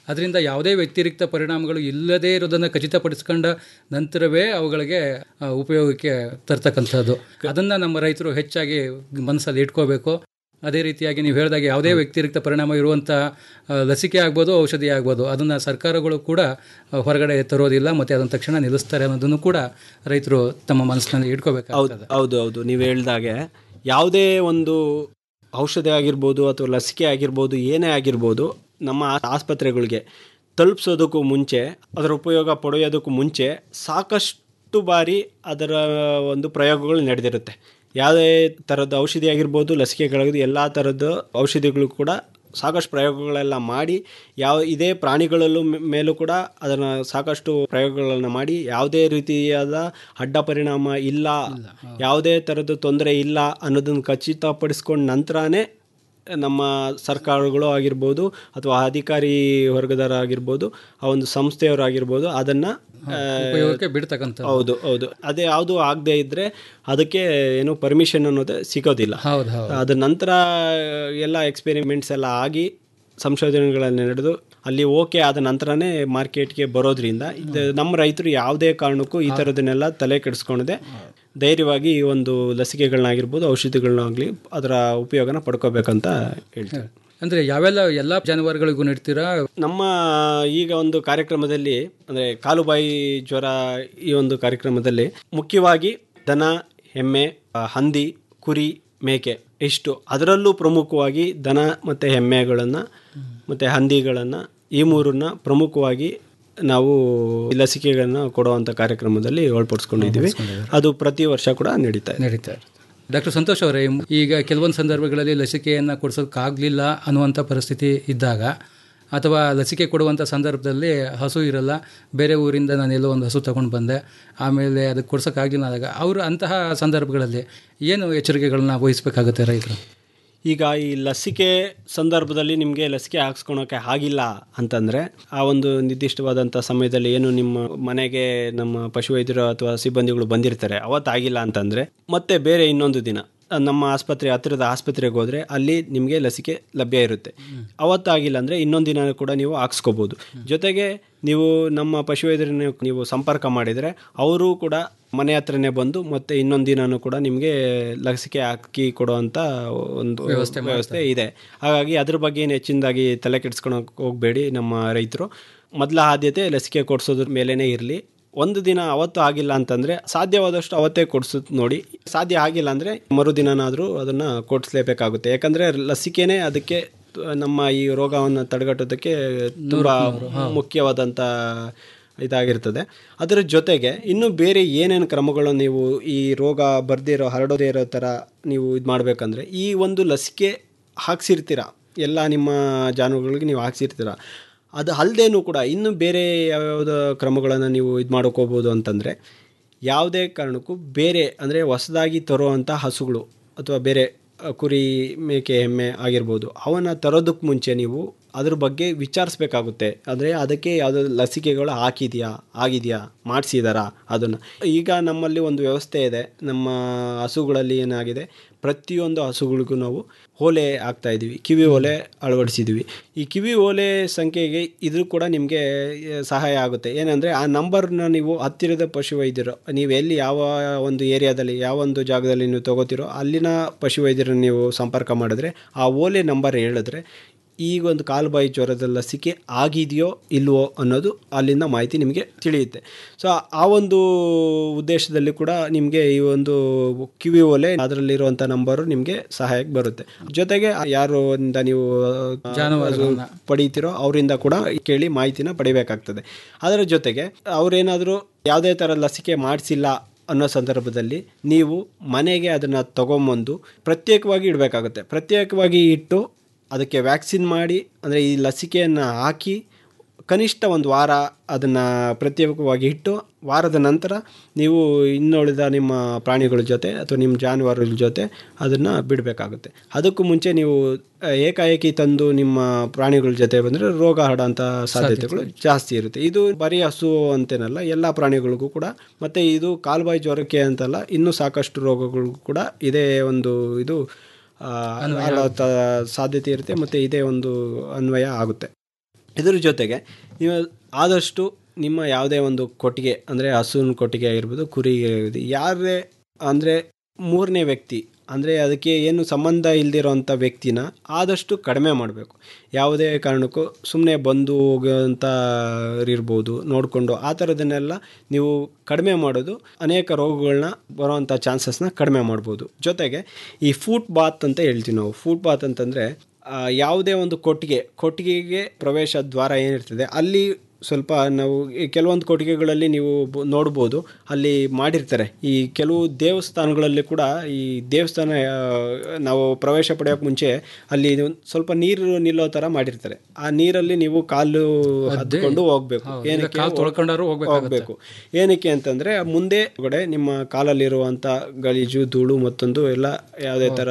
ಅದರಿಂದ ಯಾವುದೇ ವ್ಯತಿರಿಕ್ತ ಪರಿಣಾಮಗಳು ಇಲ್ಲದೇ ಇರೋದನ್ನು ಖಚಿತಪಡಿಸ್ಕೊಂಡ ನಂತರವೇ ಅವುಗಳಿಗೆ ಆ, ಉಪಯೋಗಕ್ಕೆ ತರ್ತಕ್ಕಂಥದ್ದು ಅದನ್ನು ನಮ್ಮ ರೈತರು ಹೆಚ್ಚಾಗಿ ಮನಸ್ಸಲ್ಲಿ ಇಟ್ಕೋಬೇಕು ಅದೇ ರೀತಿಯಾಗಿ ನೀವು ಹೇಳಿದಾಗ ಯಾವುದೇ ವ್ಯತಿರಿಕ್ತ ಪರಿಣಾಮ ಇರುವಂಥ ಆ, ಲಸಿಕೆ ಆಗ್ಬೋದು ಔಷಧಿ ಆಗ್ಬೋದು ಅದನ್ನು ಸರ್ಕಾರಗಳು ಕೂಡ ಆ, ಹೊರಗಡೆ ತರೋದಿಲ್ಲ ಮತ್ತು ಅದನ್ನು ತಕ್ಷಣ ನಿಲ್ಲಿಸ್ತಾರೆ ಅನ್ನೋದನ್ನು ಕೂಡ ರೈತರು ತಮ್ಮ ಮನಸ್ಸಿನಲ್ಲಿ ಹೌದು ಇಟ್ಕೋಬೇಕಾಗ್ತದೆ ಹೌದು ಹೌದು ನೀವು ಹೇಳ್ದಾಗೆ ಯಾವುದೇ ಒಂದು ಔಷಧಿ ಆಗಿರ್ಬೋದು ಅಥವಾ ಲಸಿಕೆ ಆಗಿರ್ಬೋದು ಏನೇ ಆಗಿರ್ಬೋದು ನಮ್ಮ ಆಸ್ಪತ್ರೆಗಳಿಗೆ ತಲುಪಿಸೋದಕ್ಕೂ ಮುಂಚೆ ಅದರ ಉಪಯೋಗ ಪಡೆಯೋದಕ್ಕೂ ಮುಂಚೆ ಸಾಕಷ್ಟು ಬಾರಿ ಅದರ ಒಂದು ಪ್ರಯೋಗಗಳು ನಡೆದಿರುತ್ತೆ ಯಾವುದೇ ಥರದ ಔಷಧಿ ಆಗಿರ್ಬೋದು ಲಸಿಕೆಗಳಾಗಿರ್ಬೋದು ಎಲ್ಲ ಥರದ ಔಷಧಿಗಳು ಕೂಡ ಸಾಕಷ್ಟು ಪ್ರಯೋಗಗಳೆಲ್ಲ ಮಾಡಿ ಯಾವ ಇದೇ ಪ್ರಾಣಿಗಳಲ್ಲೂ ಮೇ- ಮೇಲೂ ಕೂಡ ಅದನ್ನು ಸಾಕಷ್ಟು ಪ್ರಯೋಗಗಳನ್ನು ಮಾಡಿ ಯಾವುದೇ ರೀತಿಯಾದ ಅಡ್ಡ ಪರಿಣಾಮ ಇಲ್ಲ ಯಾವುದೇ ಥರದ ತೊಂದರೆ ಇಲ್ಲ ಅನ್ನೋದನ್ನು ಖಚಿತಪಡಿಸ್ಕೊಂಡ ನಂತರನೇ ನಮ್ಮ ಸರ್ಕಾರಗಳು ಆಗಿರ್ಬೋದು ಅಥವಾ ಅಧಿಕಾರಿ ವರ್ಗದವರಾಗಿರ್ಬೋದು ಆ ಒಂದು ಸಂಸ್ಥೆಯವರಾಗಿರ್ಬೋದು ಅದನ್ನು ಉಪಯೋಗಕ್ಕೆ ಬಿಡ್ತಕ್ಕಂಥದ್ದು ಹೌದು ಹೌದು ಅದೇ ಯಾವುದು ಆಗದೆ ಇದ್ದರೆ ಅದಕ್ಕೆ ಏನು ಪರ್ಮಿಷನ್ ಅನ್ನೋದು ಸಿಗೋದಿಲ್ಲ ಹೌದು ಹೌದು ಅದ ನಂತರ ಎಲ್ಲ ಎಕ್ಸ್ಪೆರಿಮೆಂಟ್ಸ್ ಎಲ್ಲ ಆಗಿ ಸಂಶೋಧನೆಗಳನ್ನು ನಡೆದು ಅಲ್ಲಿ ಓಕೆ ಆದ ನಂತರನೇ ಮಾರ್ಕೆಟ್ಗೆ ಬರೋದ್ರಿಂದ ಇದು ನಮ್ಮ ರೈತರು ಯಾವುದೇ ಕಾರಣಕ್ಕೂ ಈ ಥರದನ್ನೆಲ್ಲ ತಲೆ ಕೆಡಿಸ್ಕೊಳದೆ ಧೈರ್ಯವಾಗಿ ಈ ಒಂದು ಲಸಿಕೆಗಳನ್ನಾಗಿರ್ಬೋದು ಔಷಧಿಗಳನ್ನಾಗಲಿ ಅದರ ಉಪಯೋಗನ ಪಡ್ಕೋಬೇಕಂತ ಹೇಳ್ತಾರೆ ಅಂದರೆ ಯಾವೆಲ್ಲ ಎಲ್ಲ ಜಾನುವಾರುಗಳಿಗೂ ನೀಡ್ತೀರಾ ನಮ್ಮ ಈಗ ಒಂದು ಕಾರ್ಯಕ್ರಮದಲ್ಲಿ ಅಂದರೆ ಕಾಲುಬಾಯಿ ಜ್ವರ ಈ ಒಂದು ಕಾರ್ಯಕ್ರಮದಲ್ಲಿ ಮುಖ್ಯವಾಗಿ ದನ ಎಮ್ಮೆ ಆ, ಹಂದಿ ಕುರಿ ಮೇಕೆ ಇಷ್ಟು ಅದರಲ್ಲೂ ಪ್ರಮುಖವಾಗಿ ದನ ಮತ್ತು ಎಮ್ಮೆಗಳನ್ನು ಮತ್ತು ಹಂದಿಗಳನ್ನು ಈ ಮೂರನ್ನ ಪ್ರಮುಖವಾಗಿ ನಾವು ಈ ಲಸಿಕೆಗಳನ್ನು ಕೊಡುವಂಥ ಕಾರ್ಯಕ್ರಮದಲ್ಲಿ ಒಳಪಡಿಸ್ಕೊಂಡಿದ್ದೀವಿ ಅದು ಪ್ರತಿ ವರ್ಷ ಕೂಡ ನಡೀತಾ ಇದೆ ನಡೀತಾ ಇರುತ್ತೆ ಡಾಕ್ಟರ್ ಸಂತೋಷ್ ಅವರೇ ಈಗ ಕೆಲವೊಂದು ಸಂದರ್ಭಗಳಲ್ಲಿ ಲಸಿಕೆಯನ್ನು ಕೊಡಿಸೋಕ್ಕಾಗಲಿಲ್ಲ ಅನ್ನುವಂಥ ಪರಿಸ್ಥಿತಿ ಇದ್ದಾಗ ಅಥವಾ ಲಸಿಕೆ ಕೊಡುವಂಥ ಸಂದರ್ಭದಲ್ಲಿ ಹಸು ಇರಲ್ಲ ಬೇರೆ ಊರಿಂದ ನಾನು ಎಲ್ಲೋ ಒಂದು ಹಸು ತಗೊಂಡು ಬಂದೆ ಆಮೇಲೆ ಅದಕ್ಕೆ ಕೊಡ್ಸೋಕ್ಕಾಗಲಿಲ್ಲ ಅಂದಾಗ ಅವರು ಅಂತಹ ಸಂದರ್ಭಗಳಲ್ಲಿ ಏನು ಎಚ್ಚರಿಕೆಗಳನ್ನ ವಹಿಸಬೇಕಾಗುತ್ತೆ ರೈತರು ಈಗ ಈ ಲಸಿಕೆ ಸಂದರ್ಭದಲ್ಲಿ ನಿಮಗೆ ಲಸಿಕೆ ಹಾಕ್ಸ್ಕೊಳಕ್ಕೆ ಆಗಿಲ್ಲ ಅಂತಂದರೆ ಆ ಒಂದು ನಿರ್ದಿಷ್ಟವಾದಂಥ ಸಮಯದಲ್ಲಿ ಏನು ನಿಮ್ಮ ಮನೆಗೆ ನಮ್ಮ ಪಶುವೈದ್ಯರು ಅಥವಾ ಸಿಬ್ಬಂದಿಗಳು ಬಂದಿರ್ತಾರೆ ಅವತ್ತಾಗಿಲ್ಲ ಅಂತಂದರೆ ಮತ್ತೆ ಬೇರೆ ಇನ್ನೊಂದು ದಿನ ನಮ್ಮ ಆಸ್ಪತ್ರೆ ಹತ್ತಿರದ ಆಸ್ಪತ್ರೆಗೆ ಹೋದರೆ ಅಲ್ಲಿ ನಿಮಗೆ ಲಸಿಕೆ ಲಭ್ಯ ಇರುತ್ತೆ ಅವತ್ತಾಗಿಲ್ಲ ಅಂದರೆ ಇನ್ನೊಂದು ದಿನ ಕೂಡ ನೀವು ಹಾಕ್ಸ್ಕೋಬೋದು ಜೊತೆಗೆ ನೀವು ನಮ್ಮ ಪಶುವೈದ್ಯರನ್ನ ನೀವು ಸಂಪರ್ಕ ಮಾಡಿದರೆ ಅವರು ಕೂಡ ಮನೆ ಹತ್ರನೇ ಬಂದು ಮತ್ತೆ ಇನ್ನೊಂದು ದಿನನೂ ಕೂಡ ನಿಮಗೆ ಲಸಿಕೆ ಹಾಕಿ ಕೊಡುವಂಥ ಒಂದು ವ್ಯವಸ್ಥೆ ವ್ಯವಸ್ಥೆ ಇದೆ ಹಾಗಾಗಿ ಅದ್ರ ಬಗ್ಗೆ ಏನು ಹೆಚ್ಚಿನದಾಗಿ ತಲೆ ಕೆಡಿಸ್ಕೊಳಕ್ಕೆ ಹೋಗಬೇಡಿ ನಮ್ಮ ರೈತರು ಮೊದಲ ಆದ್ಯತೆ ಲಸಿಕೆ ಕೊಡಿಸೋದ್ರ ಮೇಲೇ ಇರಲಿ ಒಂದು ದಿನ ಅವತ್ತು ಆಗಿಲ್ಲ ಅಂತಂದರೆ ಸಾಧ್ಯವಾದಷ್ಟು ಅವತ್ತೇ ಕೊಡಿಸೋದು ನೋಡಿ ಸಾಧ್ಯ ಆಗಿಲ್ಲ ಅಂದರೆ ಮರುದಿನನಾದರೂ ಅದನ್ನು ಕೊಡಿಸ್ಲೇಬೇಕಾಗುತ್ತೆ ಯಾಕಂದರೆ ಲಸಿಕೆನೇ ಅದಕ್ಕೆ ನಮ್ಮ ಈ ರೋಗವನ್ನು ತಡೆಗಟ್ಟೋದಕ್ಕೆ ತುಂಬ ಮುಖ್ಯವಾದಂಥ ಇದಾಗಿರ್ತದೆ ಅದರ ಜೊತೆಗೆ ಇನ್ನು ಬೇರೆ ಏನೇನು ಕ್ರಮಗಳು ನೀವು ಈ ರೋಗ ಬರ್ದಿರೋ ಹರಡೋದೇ ಇರೋ ಥರ ನೀವು ಇದು ಮಾಡಬೇಕಂದ್ರೆ ಈ ಒಂದು ಲಸಿಕೆ ಹಾಕ್ಸಿರ್ತೀರ ಎಲ್ಲ ನಿಮ್ಮ ಜಾನುವಾರುಗಳಿಗೆ ನೀವು ಹಾಕ್ಸಿರ್ತೀರ ಅದು ಅಲ್ಲದೇನೂ ಕೂಡ ಇನ್ನು ಬೇರೆ ಯಾವ್ಯಾವುದೋ ಕ್ರಮಗಳನ್ನು ನೀವು ಇದು ಮಾಡ್ಕೋಬೋದು ಅಂತಂದರೆ ಯಾವುದೇ ಕಾರಣಕ್ಕೂ ಬೇರೆ ಅಂದರೆ ಹೊಸದಾಗಿ ತರುವಂಥ ಹಸುಗಳು ಅಥವಾ ಬೇರೆ ಅ, ಕುರಿ ಮೇಕೆ ಎಮ್ಮೆ ಆಗಿರ್ಬೋದು ಅವನ್ನ ತರೋದಕ್ಕೆ ಮುಂಚೆ ನೀವು ಅದ್ರ ಬಗ್ಗೆ ವಿಚಾರಿಸ್ಬೇಕಾಗುತ್ತೆ ಅಂದರೆ ಅದಕ್ಕೆ ಯಾವುದೋ ಲಸಿಕೆಗಳು ಹಾಕಿದೆಯಾ ಆಗಿದೆಯಾ ಮಾಡಿಸಿದಾರಾ ಅದನ್ನು ಈಗ ನಮ್ಮಲ್ಲಿ ಒಂದು ವ್ಯವಸ್ಥೆ ಇದೆ ನಮ್ಮ ಹಸುಗಳಲ್ಲಿ ಏನಾಗಿದೆ ಪ್ರತಿಯೊಂದು ಹಸುಗಳಿಗೂ ನಾವು ಓಲೆ ಹಾಕ್ತಾ ಇದ್ದೀವಿ ಕಿವಿ ಓಲೆ ಅಳವಡಿಸಿದ್ದೀವಿ ಈ ಕಿವಿ ಓಲೆ ಸಂಖ್ಯೆಗೆ ಇದು ಕೂಡ ನಿಮಗೆ ಸಹಾಯ ಆಗುತ್ತೆ ಏನಂದರೆ ಆ ನಂಬರ್ನ ನೀವು ಹತ್ತಿರದ ಪಶುವೈದ್ಯರು ನೀವು ಎಲ್ಲಿ ಯಾವ ಒಂದು ಏರಿಯಾದಲ್ಲಿ ಯಾವ ಒಂದು ಜಾಗದಲ್ಲಿ ನೀವು ತಗೋತಿರೋ ಅಲ್ಲಿನ ಪಶುವೈದ್ಯರನ್ನು ನೀವು ಸಂಪರ್ಕ ಮಾಡಿದ್ರೆ ಆ ಓಲೆ ನಂಬರ್ ಹೇಳಿದ್ರೆ ಈ ಒಂದು ಕಾಲುಬಾಯಿ ಜ್ವರದ ಲಸಿಕೆ ಆಗಿದೆಯೋ ಇಲ್ವೋ ಅನ್ನೋದು ಅಲ್ಲಿಂದ ಮಾಹಿತಿ ನಿಮಗೆ ತಿಳಿಯುತ್ತೆ ಸೊ ಆ ಒಂದು ಉದ್ದೇಶದಲ್ಲಿ ಕೂಡ ನಿಮಗೆ ಈ ಒಂದು ಕಿವಿ ಓಲೆ ಅದರಲ್ಲಿರುವಂಥ ನಂಬರು ನಿಮಗೆ ಸಹಾಯಕ್ಕೆ ಬರುತ್ತೆ ಜೊತೆಗೆ ಯಾರಿಂದ ನೀವು ಜಾನುವಾರುಗಳನ್ನ. ಪಡೀತಿರೋ ಅವರಿಂದ ಕೂಡ ಕೇಳಿ ಮಾಹಿತಿನ ಪಡಿಬೇಕಾಗ್ತದೆ ಅದರ ಜೊತೆಗೆ ಅವರೇನಾದರೂ ಯಾವುದೇ ಥರ ಲಸಿಕೆ ಮಾಡಿಸಿಲ್ಲ ಅನ್ನೋ ಸಂದರ್ಭದಲ್ಲಿ ನೀವು ಮನೆಗೆ ಅದನ್ನು ತಗೊಂಬಂದು ಪ್ರತ್ಯೇಕವಾಗಿ ಇಡಬೇಕಾಗುತ್ತೆ ಪ್ರತ್ಯೇಕವಾಗಿ ಇಟ್ಟು ಅದಕ್ಕೆ ವ್ಯಾಕ್ಸಿನ್ ಮಾಡಿ ಅಂದರೆ ಈ ಲಸಿಕೆಯನ್ನು ಹಾಕಿ ಕನಿಷ್ಠ ಒಂದು ವಾರ ಅದನ್ನು ಪ್ರತ್ಯೇಕವಾಗಿ ಇಟ್ಟು ವಾರದ ನಂತರ ನೀವು ಇನ್ನುಳಿದ ನಿಮ್ಮ ಪ್ರಾಣಿಗಳ ಜೊತೆ ಅಥವಾ ನಿಮ್ಮ ಜಾನುವಾರುಗಳ ಜೊತೆ ಅದನ್ನು ಬಿಡಬೇಕಾಗುತ್ತೆ ಅದಕ್ಕೂ ಮುಂಚೆ ನೀವು ಆ, ಏಕಾಏಕಿ ತಂದು ನಿಮ್ಮ ಪ್ರಾಣಿಗಳ ಜೊತೆ ಬಂದರೆ ರೋಗ ಹರಡೋಂಥ ಸಾಧ್ಯತೆಗಳು ಜಾಸ್ತಿ ಇರುತ್ತೆ ಇದು ಬರೀ ಹಸು ಅಂತೇನಲ್ಲ ಎಲ್ಲ ಪ್ರಾಣಿಗಳಿಗೂ ಕೂಡ ಮತ್ತು ಇದು ಕಾಲ್ಬಾಯಿ ಜ್ವರಕ್ಕೆ ಅಂತಲ್ಲ ಇನ್ನೂ ಸಾಕಷ್ಟು ರೋಗಗಳಿಗೂ ಕೂಡ ಇದೇ ಒಂದು ಇದು ಆ, ಹರಡೋ ತ- ಸಾಧ್ಯತೆ ಇರುತ್ತೆ ಮತ್ತು ಇದೇ ಒಂದು ಅನ್ವಯ ಆಗುತ್ತೆ ಇದರ ಜೊತೆಗೆ ನೀವು ಆದಷ್ಟು ನಿಮ್ಮ ಯಾವುದೇ ಒಂದು ಕೊಟ್ಟಿಗೆ ಅಂದರೆ ಹಸುವಿನ ಕೊಟ್ಟಿಗೆ ಆಗಿರ್ಬೋದು ಕುರಿ ಆಗಿರ್ಬೋದು ಯಾರೇ ಅಂದರೆ ಮೂರನೇ ವ್ಯಕ್ತಿ ಅಂದರೆ ಅದಕ್ಕೆ ಏನು ಸಂಬಂಧ ಇಲ್ದಿರೋಂಥ ವ್ಯಕ್ತಿನ ಆದಷ್ಟು ಕಡಿಮೆ ಮಾಡಬೇಕು ಯಾವುದೇ ಕಾರಣಕ್ಕೂ ಸುಮ್ಮನೆ ಬಂದು ಹೋಗೋಂಥ ಇರ್ಬೋದು ನೋಡಿಕೊಂಡು ಆ ಥರದನ್ನೆಲ್ಲ ನೀವು ಕಡಿಮೆ ಮಾಡೋದು ಅನೇಕ ರೋಗಗಳನ್ನ ಬರೋವಂಥ ಚಾನ್ಸಸ್ನ ಕಡಿಮೆ ಮಾಡ್ಬೋದು ಜೊತೆಗೆ ಈ ಫೂಟ್ ಬಾತ್ ಅಂತ ಹೇಳ್ತೀವಿ ನಾವು ಫೂಟ್ ಬಾತ್ ಅಂತಂದರೆ ಯಾವುದೇ ಒಂದು ಕೊಟ್ಟಿಗೆ ಕೊಟ್ಟಿಗೆಗೆ ಪ್ರವೇಶ ದ್ವಾರ ಏನಿರ್ತದೆ ಅಲ್ಲಿ ಸ್ವಲ್ಪ ನಾವು ಈ ಕೆಲವೊಂದು ಕೊಟ್ಟಿಗೆಗಳಲ್ಲಿ ನೀವು ಬ- ನೋಡ್ಬೋದು ಅಲ್ಲಿ ಮಾಡಿರ್ತಾರೆ ಈ ಕೆಲವು ದೇವಸ್ಥಾನಗಳಲ್ಲಿ ಕೂಡ ಈ ದೇವಸ್ಥಾನ ಆ, ನಾವು ಪ್ರವೇಶ ಪಡೆಯೋಕೆ ಮುಂಚೆ ಅಲ್ಲಿ ಒಂದ್ ಸ್ವಲ್ಪ ನೀರು ನಿಲ್ಲೋ ಥರ ಮಾಡಿರ್ತಾರೆ ಆ ನೀರಲ್ಲಿ ನೀವು ಕಾಲು ಹತ್ಕೊಂಡು ಹೋಗ್ಬೇಕು ಹೌದು. ಇಲ್ಲ, ಏನಕ್ಕೆ ಕಾಲು ತೊಳ್ಕೊಂಡಾದ್ರೂ ಹೋಗ್ಬೇಕಾಗತ್ತೆ. ಹೋಗ್ಬೇಕು ಏನಕ್ಕೆ ಅಂತಂದ್ರೆ ಮುಂದೆ ಒಳಗಡೆ ನಿಮ್ಮ ಕಾಲಲ್ಲಿರುವಂಥ ಗಲೀಜು ಧೂಳು ಮತ್ತೊಂದು ಎಲ್ಲ ಯಾವುದೇ ಥರ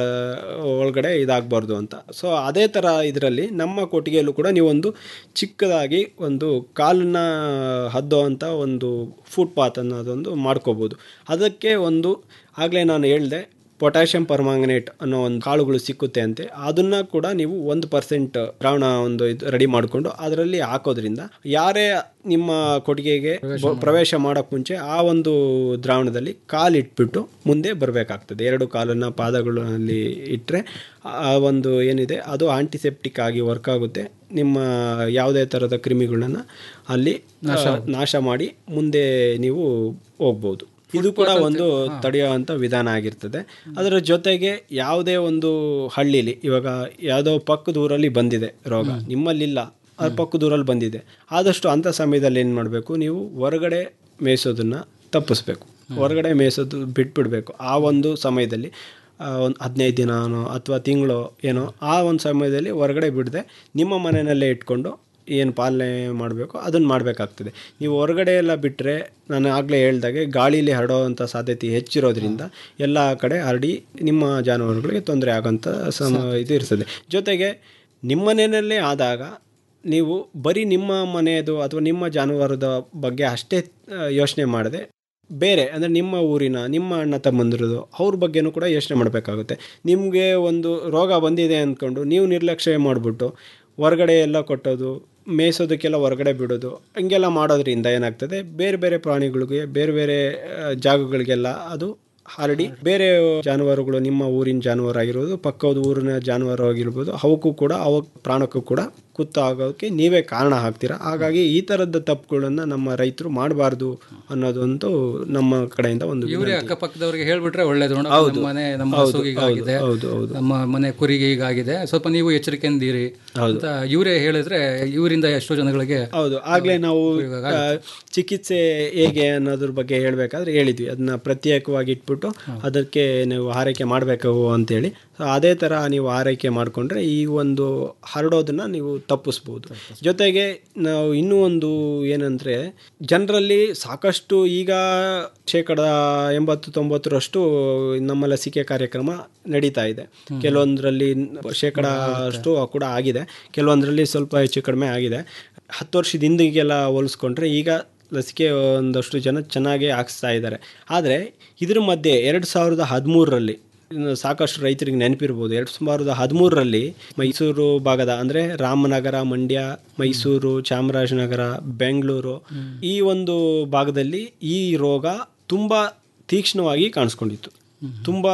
ಒಳಗಡೆ ಇದಾಗಬಾರ್ದು ಅಂತ ಸೊ ಅದೇ ಥರ ಇದರಲ್ಲಿ ನಮ್ಮ ಕೊಟ್ಟಿಗೆಯಲ್ಲೂ ಕೂಡ ನೀವೊಂದು ಚಿಕ್ಕದಾಗಿ ಒಂದು ಕಾಲನ್ನ ಹದ್ದೋ ಅಂತ ಒಂದು ಫುಟ್ಪಾತ್ ಅನ್ನೋದೊಂದು ಮಾಡ್ಕೋಬೋದು ಅದಕ್ಕೆ ಒಂದು ಆಗಲೇ ನಾನು ಹೇಳಿದೆ ಪೊಟ್ಯಾಷಿಯಂ ಪರ್ಮಾಂಗನೇಟ್ ಅನ್ನೋ ಒಂದು ಕಾಳುಗಳು ಸಿಕ್ಕುತ್ತೆ ಅಂತೆ ಅದನ್ನ ಕೂಡ ನೀವು ಒಂದು ಪರ್ಸೆಂಟ್ ದ್ರಾವಣ ಒಂದು ಇದು ರೆಡಿ ಮಾಡಿಕೊಂಡು ಅದರಲ್ಲಿ ಹಾಕೋದ್ರಿಂದ ಯಾರೇ ನಿಮ್ಮ ಕೊಟ್ಟಿಗೆಗೆ ಬ- ಪ್ರವೇಶ ಮಾಡೋಕ್ಕೆ ಮುಂಚೆ ಆ ಒಂದು ದ್ರಾವಣದಲ್ಲಿ ಕಾಲಿಟ್ಬಿಟ್ಟು ಮುಂದೆ ಬರಬೇಕಾಗ್ತದೆ ಎರಡು ಕಾಲನ್ನ ಪಾದಗಳಲ್ಲಿ ಇಟ್ಟರೆ ಆ ಒಂದು ಏನಿದೆ ಅದು ಆಂಟಿಸೆಪ್ಟಿಕ್ ಆಗಿ ವರ್ಕ್ ಆಗುತ್ತೆ ನಿಮ್ಮ ಯಾವುದೇ ಥರದ ಕ್ರಿಮಿಗಳನ್ನ ಅಲ್ಲಿ ಆ, ನಾಶ ಮಾಡಿ ಮುಂದೆ ನೀವು ಹೋಗ್ಬೋದು ಇದು ಕೂಡ ಒಂದು ತಡೆಯುವಂಥ ವಿಧಾನ ಆಗಿರ್ತದೆ ಅದರ ಜೊತೆಗೆ ಯಾವುದೇ ಒಂದು ಹಳ್ಳಿಲಿ ಇವಾಗ ಯಾವುದೋ ಪಕ್ಕದ ಊರಲ್ಲಿ ಬಂದಿದೆ ರೋಗ ನಿಮ್ಮಲ್ಲಿಲ್ಲ ಅದ್ರ ಪಕ್ಕದ ಊರಲ್ಲಿ ಬಂದಿದೆ ಆದಷ್ಟು ಅಂಥ ಸಮಯದಲ್ಲಿ ಏನು ಮಾಡಬೇಕು ನೀವು ಹೊರಗಡೆ ಮೇಯಿಸೋದನ್ನು ತಪ್ಪಿಸ್ಬೇಕು ಹೊರಗಡೆ ಮೇಯಿಸೋದು ಬಿಟ್ಬಿಡ್ಬೇಕು ಆ ಒಂದು ಸಮಯದಲ್ಲಿ ಒಂದು ಹದಿನೈದು ದಿನನೋ ಅಥವಾ ತಿಂಗಳು ಏನೋ ಆ ಒಂದು ಸಮಯದಲ್ಲಿ ಹೊರಗಡೆ ಬಿಡದೆ ನಿಮ್ಮ ಮನೆಯಲ್ಲೇ ಇಟ್ಕೊಂಡು ಏನು ಪಾಲನೆ ಮಾಡಬೇಕು ಅದನ್ನು ಮಾಡಬೇಕಾಗ್ತದೆ ನೀವು ಹೊರಗಡೆ ಎಲ್ಲ ಬಿಟ್ಟರೆ ನಾನು ಆಗಲೇ ಹೇಳ್ದಾಗೆ ಗಾಳೀಲಿ ಹರಡೋವಂಥ ಸಾಧ್ಯತೆ ಹೆಚ್ಚಿರೋದ್ರಿಂದ ಎಲ್ಲ ಕಡೆ ಹರಡಿ ನಿಮ್ಮ ಜಾನುವಾರುಗಳಿಗೆ ತೊಂದರೆ ಆಗೋಂಥ ಸಮ ಇದು ಇರ್ತದೆ ಜೊತೆಗೆ ನಿಮ್ಮ ಮನೆಯಲ್ಲೇ ಆದಾಗ ನೀವು ಬರೀ ನಿಮ್ಮ ಮನೆಯದು ಅಥವಾ ನಿಮ್ಮ ಜಾನುವಾರದ ಬಗ್ಗೆ ಅಷ್ಟೇ ಯೋಚನೆ ಮಾಡದೆ ಬೇರೆ ಅಂದರೆ ನಿಮ್ಮ ಊರಿನ ನಿಮ್ಮ ಅಣ್ಣ ತಮ್ಮಂದಿರದು ಅವ್ರ ಬಗ್ಗೆನೂ ಕೂಡ ಯೋಚನೆ ಮಾಡಬೇಕಾಗುತ್ತೆ ನಿಮಗೆ ಒಂದು ರೋಗ ಬಂದಿದೆ ಅಂದ್ಕೊಂಡು ನೀವು ನಿರ್ಲಕ್ಷ್ಯ ಮಾಡಿಬಿಟ್ಟು ಹೊರಗಡೆ ಎಲ್ಲ ಕೊಟ್ಟೋದು ಮೇಯಿಸೋದಕ್ಕೆಲ್ಲ ಹೊರಗಡೆ ಬಿಡೋದು ಹಂಗೆಲ್ಲ ಮಾಡೋದ್ರಿಂದ ಏನಾಗ್ತದೆ ಬೇರೆ ಬೇರೆ ಪ್ರಾಣಿಗಳಿಗೆ ಬೇರೆ ಬೇರೆ ಆ, ಜಾಗಗಳಿಗೆಲ್ಲ ಅದು ಹರಡಿ ಬೇರೆ ಜಾನುವಾರುಗಳು ನಿಮ್ಮ ಊರಿನ ಜಾನುವಾರು ಆಗಿರ್ಬೋದು ಪಕ್ಕದ ಊರಿನ ಜಾನುವಾರು ಆಗಿರ್ಬೋದು ಅವಕ್ಕೂ ಕೂಡ ಅವ ಪ್ರಾಣಕ್ಕೂ ಕೂಡ ಕುತ್ತು ಆಗೋಕ್ಕೆ ನೀವೇ ಕಾರಣ ಆಗ್ತೀರಾ ಹಾಗಾಗಿ ಈ ಥರದ ತಪ್ಪುಗಳನ್ನು ನಮ್ಮ ರೈತರು ಮಾಡಬಾರ್ದು ಅನ್ನೋದೊಂದು ನಮ್ಮ ಕಡೆಯಿಂದ ಒಂದು ಇವರೇ ವಿನಂತಿ. ಅಕ್ಕಪಕ್ಕದವರಿಗೆ ಹೇಳ್ಬಿಟ್ರೆ ಒಳ್ಳೇದು ನೋಡು, ಹೌದು. ನಮ್ಮ ಮನೆ ನಮ್ಮ ಹೌದು, ಹಸುಗೆ ಹೀಗಾಗಿದೆ ಹೌದು, ಹೌದು. ನಮ್ಮ ಮನೆ ಕುರಿಗೆ ಹೀಗಾಗಿದೆ ಸ್ವಲ್ಪ ನೀವು ಎಚ್ಚರಿಕೆಯಿಂದಿರಿ ಅಂತ ಇವರೇ ಹೇಳಿದ್ರೆ ಇವರಿಂದ ಎಷ್ಟೋ ಜನಗಳಿಗೆ ಹೌದು ಆಗಲೇ ನಾವು ಆ, ಚಿಕಿತ್ಸೆ ಹೇಗೆ ಅನ್ನೋದ್ರ ಬಗ್ಗೆ ಹೇಳಬೇಕಾದ್ರೆ ಹೇಳಿದ್ವಿ ಅದನ್ನ ಪ್ರತ್ಯೇಕವಾಗಿ ಇಟ್ಬಿಟ್ಟು ಅದಕ್ಕೆ ನೀವು ಆರೈಕೆ ಮಾಡಬೇಕು ಅಂತೇಳಿ ಸೊ ಅದೇ ಥರ ನೀವು ಆರೈಕೆ ಮಾಡಿಕೊಂಡ್ರೆ ಈ ಒಂದು ಹರಡೋದನ್ನ ನೀವು ತಪ್ಪಿಸ್ಬೋದು ಜೊತೆಗೆ ನಾವು ಇನ್ನೂ ಒಂದು ಏನಂದರೆ ಜನರಲ್ಲಿ ಸಾಕಷ್ಟು ಈಗ ಶೇಕಡ ಎಂಬತ್ತು ತೊಂಬತ್ತರಷ್ಟು ನಮ್ಮ ಲಸಿಕೆ ಕಾರ್ಯಕ್ರಮ ನಡೀತಾ ಇದೆ ಕೆಲವೊಂದರಲ್ಲಿ ಶೇಕಡ ಅಷ್ಟು ಕೂಡ ಆಗಿದೆ ಕೆಲವೊಂದರಲ್ಲಿ ಸ್ವಲ್ಪ ಹೆಚ್ಚು ಕಡಿಮೆ ಆಗಿದೆ ಹತ್ತು ವರ್ಷದ ಹಿಂದಿಗೆಲ್ಲ ಹೋಲಿಸ್ಕೊಂಡ್ರೆ ಈಗ ಲಸಿಕೆ ಒಂದಷ್ಟು ಜನ ಚೆನ್ನಾಗಿ ಹಾಕ್ಸ್ತಾ ಇದ್ದಾರೆ ಆದರೆ ಇದ್ರ ಮಧ್ಯೆ ಎರಡು ಸಾವಿರದ ಹದಿಮೂರರಲ್ಲಿ ಇನ್ನು ಸಾಕಷ್ಟು ರೈತರಿಗೆ ನೆನಪಿರ್ಬೋದು ಎರಡು ಸಾವಿರದ ಹದಿಮೂರರಲ್ಲಿ ಮೈಸೂರು ಭಾಗದ ಅಂದರೆ ರಾಮನಗರ ಮಂಡ್ಯ ಮೈಸೂರು ಚಾಮರಾಜನಗರ ಬೆಂಗಳೂರು ಈ ಒಂದು ಭಾಗದಲ್ಲಿ ಈ ರೋಗ ತುಂಬ ತೀಕ್ಷ್ಣವಾಗಿ ಕಾಣಿಸ್ಕೊಂಡಿತ್ತು ತುಂಬ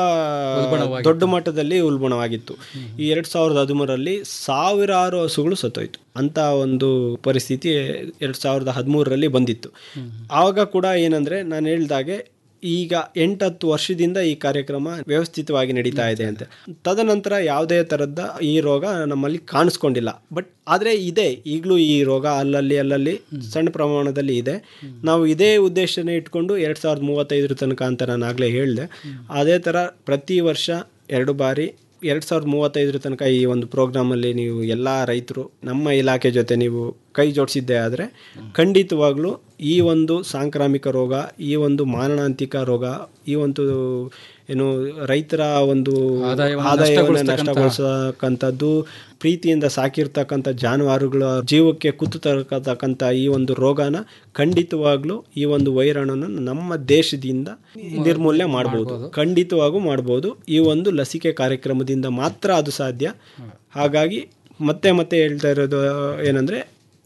ದೊಡ್ಡ ಮಟ್ಟದಲ್ಲಿ ಉಲ್ಬಣವಾಗಿತ್ತು ಈ ಎರಡು ಸಾವಿರದ ಹದಿಮೂರರಲ್ಲಿ ಸಾವಿರಾರು ಹಸುಗಳು ಸತ್ತೋಯ್ತು ಅಂತ ಒಂದು ಪರಿಸ್ಥಿತಿ ಎರಡು ಸಾವಿರದ ಹದಿಮೂರರಲ್ಲಿ ಬಂದಿತ್ತು ಆವಾಗ ಕೂಡ ಏನಂದರೆ ನಾನು ಹೇಳ್ದಾಗೆ ಈಗ ಎಂಟತ್ತು ವರ್ಷದಿಂದ ಈ ಕಾರ್ಯಕ್ರಮ ವ್ಯವಸ್ಥಿತವಾಗಿ ನಡೀತಾ ಇದೆ ಅಂತ ತದನಂತರ ಯಾವುದೇ ಥರದ ಈ ರೋಗ ನಮ್ಮಲ್ಲಿ ಕಾಣಿಸ್ಕೊಂಡಿಲ್ಲ ಬಟ್ ಆದರೆ ಇದೆ ಈಗಲೂ ಈ ರೋಗ ಅಲ್ಲಲ್ಲಿ ಅಲ್ಲಲ್ಲಿ ಸಣ್ಣ ಪ್ರಮಾಣದಲ್ಲಿ ಇದೆ ನಾವು ಇದೇ ಉದ್ದೇಶನ ಇಟ್ಕೊಂಡು ಎರಡು ಸಾವಿರದ ಮೂವತ್ತೈದರ ತನಕ ಅಂತ ನಾನು ಆಗಲೇ ಹೇಳಿದೆ ಅದೇ ಥರ ಪ್ರತಿ ವರ್ಷ ಎರಡು ಬಾರಿ ಎರಡು ಸಾವಿರದ ಮೂವತ್ತೈದರ ತನಕ ಈ ಒಂದು ಪ್ರೋಗ್ರಾಮಲ್ಲಿ ನೀವು ಎಲ್ಲ ರೈತರು ನಮ್ಮ ಇಲಾಖೆ ಜೊತೆ ನೀವು ಕೈ ಜೋಡಿಸಿದ್ದೆ ಆದರೆ ಖಂಡಿತವಾಗ್ಲೂ ಈ ಒಂದು ಸಾಂಕ್ರಾಮಿಕ ರೋಗ ಈ ಒಂದು ಮಾರಣಾಂತಿಕ ರೋಗ ಈ ಒಂದು ಏನು ರೈತರ ಒಂದು ಆದಾಯವನ್ನು ಆದಾಯವನ್ನು ನಷ್ಟಗೊಳಿಸ್ತಕ್ಕಂಥ- ನಷ್ಟಗೊಳಿಸತಕ್ಕಂಥದ್ದು ಪ್ರೀತಿಯಿಂದ ಸಾಕಿರ್ತಕ್ಕಂಥ ಜಾನುವಾರುಗಳ ಜೀವಕ್ಕೆ ಕುತ್ತು ತರತಕ್ಕಂಥ ಈ ಒಂದು ರೋಗನ ಖಂಡಿತವಾಗ್ಲೂ ಈ ಒಂದು ವೈರಾಣುನ ನಮ್ಮ ದೇಶದಿಂದ ನಿರ್ಮೂಲನೆ ಮಾಡ್ಬೋದು ಖಂಡಿತವಾಗೂ ಮಾಡ್ಬೋದು ಈ ಒಂದು ಲಸಿಕೆ ಕಾರ್ಯಕ್ರಮದಿಂದ ಮಾತ್ರ ಅದು ಸಾಧ್ಯ ಹಾಗಾಗಿ ಮತ್ತೆ ಮತ್ತೆ ಹೇಳ್ತಾ ಇರೋದು ಏನಂದರೆ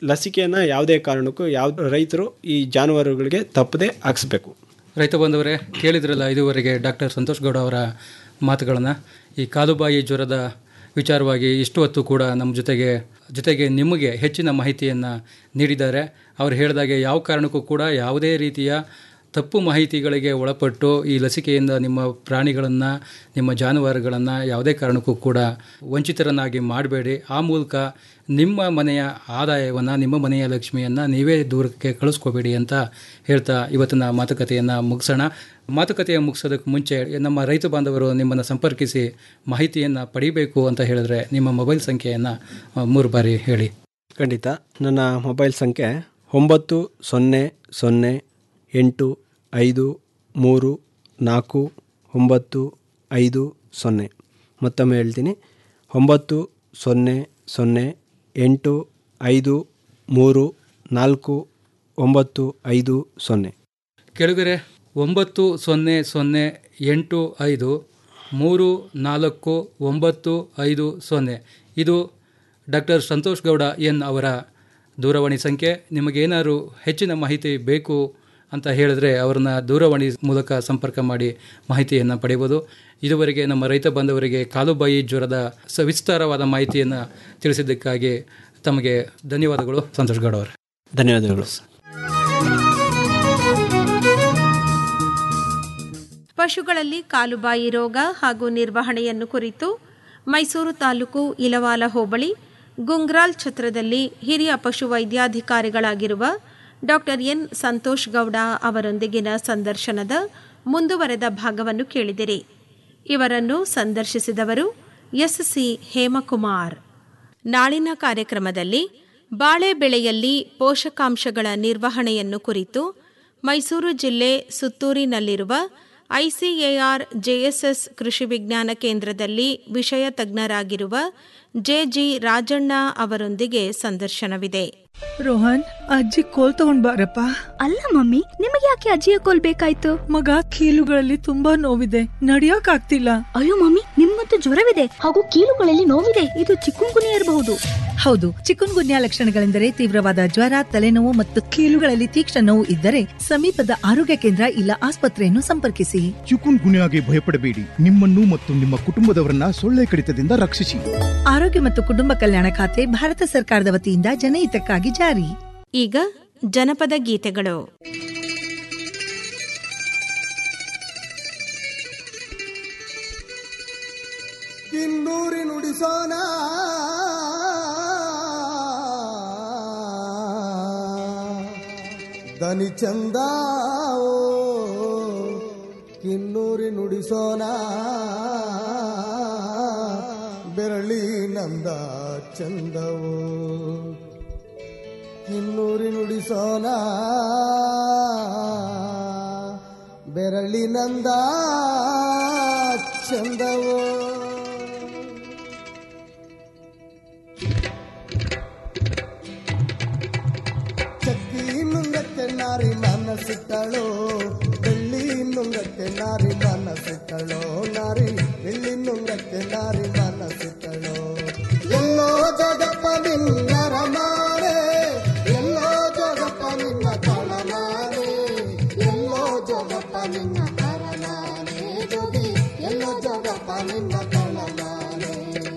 ಲಸಿಕೆಯನ್ನು ಯಾವುದೇ ಕಾರಣಕ್ಕೂ ಯಾವ ರೈತರು ಈ ಜಾನುವಾರುಗಳಿಗೆ ತಪ್ಪದೆ ಹಾಕಿಸ್ಬೇಕು ರೈತ ಬಂಧುವರೇ ಕೇಳಿದ್ರಲ್ಲ ಇದುವರೆಗೆ ಡಾಕ್ಟರ್ ಸಂತೋಷ್ ಗೌಡ ಅವರ ಮಾತುಗಳನ್ನು ಈ ಕಾಲುಬಾಯಿ ಜ್ವರದ ವಿಚಾರವಾಗಿ ಇಷ್ಟು ಹೊತ್ತು ಕೂಡ ನಮ್ಮ ಜೊತೆಗೆ ಜೊತೆಗೆ ನಿಮಗೆ ಹೆಚ್ಚಿನ ಮಾಹಿತಿಯನ್ನು ನೀಡಿದ್ದಾರೆ ಅವರು ಹೇಳಿದಾಗೆ ಯಾವ ಕಾರಣಕ್ಕೂ ಕೂಡ ಯಾವುದೇ ರೀತಿಯ ತಪ್ಪು ಮಾಹಿತಿಗಳಿಗೆ ಒಳಪಟ್ಟು ಈ ಲಸಿಕೆಯಿಂದ ನಿಮ್ಮ ಪ್ರಾಣಿಗಳನ್ನು ನಿಮ್ಮ ಜಾನುವಾರುಗಳನ್ನು ಯಾವುದೇ ಕಾರಣಕ್ಕೂ ಕೂಡ ವಂಚಿತರನ್ನಾಗಿ ಮಾಡಬೇಡಿ ಆ ಮೂಲಕ ನಿಮ್ಮ ಮನೆಯ ಆದಾಯವನ್ನು ನಿಮ್ಮ ಮನೆಯ ಲಕ್ಷ್ಮಿಯನ್ನು ನೀವೇ ದೂರಕ್ಕೆ ಕಳಿಸ್ಕೋಬೇಡಿ ಅಂತ ಹೇಳ್ತಾ ಇವತ್ತಿನ ಮಾತುಕತೆಯನ್ನು ಮುಗಿಸೋಣ ಮಾತುಕತೆಯ ಮುಗಿಸೋದಕ್ಕೆ ಮುಂಚೆ ನಮ್ಮ ರೈತ ಬಾಂಧವರು ನಿಮ್ಮನ್ನು ಸಂಪರ್ಕಿಸಿ ಮಾಹಿತಿಯನ್ನು ಪಡಿಬೇಕು ಅಂತ ಹೇಳಿದ್ರೆ ನಿಮ್ಮ ಮೊಬೈಲ್ ಸಂಖ್ಯೆಯನ್ನು ಆ, ಮೂರು ಬಾರಿ ಹೇಳಿ ಖಂಡಿತ ನನ್ನ ಮೊಬೈಲ್ ಸಂಖ್ಯೆ ಒಂಬತ್ತು ಸೊನ್ನೆ ಸೊನ್ನೆ ಎಂಟು ಐದು ಮೂರು ನಾಲ್ಕು ಒಂಬತ್ತು ಐದು ಸೊನ್ನೆ ಮತ್ತೊಮ್ಮೆ ಹೇಳ್ತೀನಿ ಒಂಬತ್ತು ಸೊನ್ನೆ ಸೊನ್ನೆ ಎಂಟು ಐದು ಮೂರು ನಾಲ್ಕು ಒಂಬತ್ತು ಐದು ಸೊನ್ನೆ ಕೆಳಗರೆ ಒಂಬತ್ತು ಸೊನ್ನೆ ಸೊನ್ನೆ ಎಂಟು ಐದು ಮೂರು ನಾಲ್ಕು ಒಂಬತ್ತು ಐದು ಸೊನ್ನೆ ಇದು ಡಾಕ್ಟರ್ ಸಂತೋಷ್ ಗೌಡ ಎನ್ ಅವರ ದೂರವಾಣಿ ಸಂಖ್ಯೆ ನಿಮಗೇನಾದ್ರು ಹೆಚ್ಚಿನ ಮಾಹಿತಿ ಬೇಕು ಅಂತ ಹೇಳಿದ್ರೆ ಅವ್ರನ್ನ ದೂರವಾಣಿ ಮೂಲಕ ಸಂಪರ್ಕ ಮಾಡಿ ಮಾಹಿತಿಯನ್ನು ಪಡೆಯಬಹುದು ಇದುವರೆಗೆ ನಮ್ಮ ರೈತ ಬಾಂಧವರಿಗೆ ಕಾಲುಬಾಯಿ ಜ್ವರದ ಸವಿಸ್ತಾರವಾದ ಮಾಹಿತಿಯನ್ನು ತಿಳಿಸಿದ್ದಕ್ಕಾಗಿ ತಮಗೆ ಧನ್ಯವಾದಗಳು ಸಂತೋಷ್ ಗೌಡ ಅವರು ಧನ್ಯವಾದಗಳು ಪಶುಗಳಲ್ಲಿ ಕಾಲುಬಾಯಿ ರೋಗ ಹಾಗೂ ನಿರ್ವಹಣೆಯನ್ನು ಕುರಿತು ಮೈಸೂರು ತಾಲೂಕು ಇಲವಾಲ ಹೋಬಳಿ ಗುಂಗ್ರಾಲ್ ಛತ್ರದಲ್ಲಿ ಹಿರಿಯ ಪಶು ವೈದ್ಯಾಧಿಕಾರಿಗಳಾಗಿರುವ ಡಾಕ್ಟರ್ ಎನ್ ಸಂತೋಷ್ ಗೌಡ ಅವರೊಂದಿಗಿನ ಸಂದರ್ಶನದ ಮುಂದುವರೆದ ಭಾಗವನ್ನು ಕೇಳಿದಿರಿ ಇವರನ್ನು ಸಂದರ್ಶಿಸಿದವರು ಎಸ್ ಸಿ ಹೇಮಕುಮಾರ್ ನಾಳಿನ ಕಾರ್ಯಕ್ರಮದಲ್ಲಿ ಬಾಳೆ ಬೆಳೆಯಲ್ಲಿ ಪೋಷಕಾಂಶಗಳ ನಿರ್ವಹಣೆಯನ್ನು ಕುರಿತು ಮೈಸೂರು ಜಿಲ್ಲೆ ಸುತ್ತೂರಿನಲ್ಲಿರುವ ಐಸಿಎಆರ್ ಜೆಎಸ್ಎಸ್ ಕೃಷಿ ವಿಜ್ಞಾನ ಕೇಂದ್ರದಲ್ಲಿ ವಿಷಯ ತಜ್ಞರಾಗಿರುವ ಜೆಜಿ ರಾಜಣ್ಣ ಅವರೊಂದಿಗೆ ಸಂದರ್ಶನವಿದೆ ರೋಹನ್ ಅಜ್ಜಿ ಕೋಲ್ ತಗೊಂಡ್ ಬಾರಪ್ಪ ಅಲ್ಲ ಮಮ್ಮಿ ನಿಮಗೆ ಯಾಕೆ ಅಜ್ಜಿಯ ಕೋಲ್ ಬೇಕಾಯ್ತು ಮಗ ಕೀಲುಗಳಲ್ಲಿ ತುಂಬಾ ನೋವಿದೆ ನಡಿಯೋಕ್ ಆಗ್ತಿಲ್ಲ ಅಯ್ಯೋ ಮಮ್ಮಿ ನಿಮ್ಗಂತೂ ಜ್ವರವಿದೆ ಹಾಗೂ ಕೀಲುಗಳಲ್ಲಿ ನೋವಿದೆ ಇದು ಚಿಕ್ಕುಂಗುನಿ ಇರಬಹುದು ಹೌದು ಚಿಕುನ್ ಗುನ್ಯಾ ಲಕ್ಷಣಗಳೆಂದರೆ ತೀವ್ರವಾದ ಜ್ವರ ತಲೆನೋವು ಮತ್ತು ಕೀಲುಗಳಲ್ಲಿ ತೀಕ್ಷ್ಣ ನೋವು ಇದ್ದರೆ ಸಮೀಪದ ಆರೋಗ್ಯ ಕೇಂದ್ರ ಇಲ್ಲ ಆಸ್ಪತ್ರೆಯನ್ನು ಸಂಪರ್ಕಿಸಿ ಚಿಕುನ್ ಗುನ್ಯಾಗೆ ಭಯಪಡಬೇಡಿ ನಿಮ್ಮನ್ನು ಮತ್ತು ನಿಮ್ಮ ಕುಟುಂಬದವರನ್ನ ಸೊಳ್ಳೆ ಕಡಿತದಿಂದ ರಕ್ಷಿಸಿ ಆರೋಗ್ಯ ಮತ್ತು ಕುಟುಂಬ ಕಲ್ಯಾಣ ಖಾತೆ ಭಾರತ ಸರ್ಕಾರದ ವತಿಯಿಂದ ಜನಹಿತಕ್ಕಾಗಿ ಜಾರಿ ಈಗ ಜನಪದ ಗೀತೆಗಳು ಕಿನ್ನೂರಿ ನುಡಿಸೋಣ ದನಿ ಚಂದ ಓ, ಕಿನ್ನೂರಿ ನುಡಿಸೋಣ ಬೆರಳಿ ನಂದ ಚಂದವು ಕಿನ್ನೂರಿ ನುಡಿಸೋಣ ಬೆರಳಿ ನಂದ ಚಂದವು ಚಕ್ಕಿ ನುಂಗತ್ತೆ ನಾರಿ ಮನಸ್ಸಿಟ್ಟಳು ಬೆಳ್ಳಿ ನುಂಗತ್ತೆ ನಾರಿ ಮನಸ್ಸಿಟ್ಟಳು ನಾರಿ ಬೆಳ್ಳಿ ನುಂಗತ್ತೆ ನಾರಿ ಮನಸ್ಸಿಟ್ಟಳು ಎಲ್ಲೋ ಜಗಪ್ಪ ನಿನ್ನರ ಮಾರೆ ಎಲ್ಲೋ ಜಗಪ್ಪ ನಿನ್ನ ತಳನಾರೆ ಎಲ್ಲೋ ಜಗಪ್ಪ ನಿನ್ನ ತಳನಾರೆ ಜೋಗಿ ಎಲ್ಲೋ ಜಗಪ್ಪ ನಿನ್ನ ತಳನಾರೆ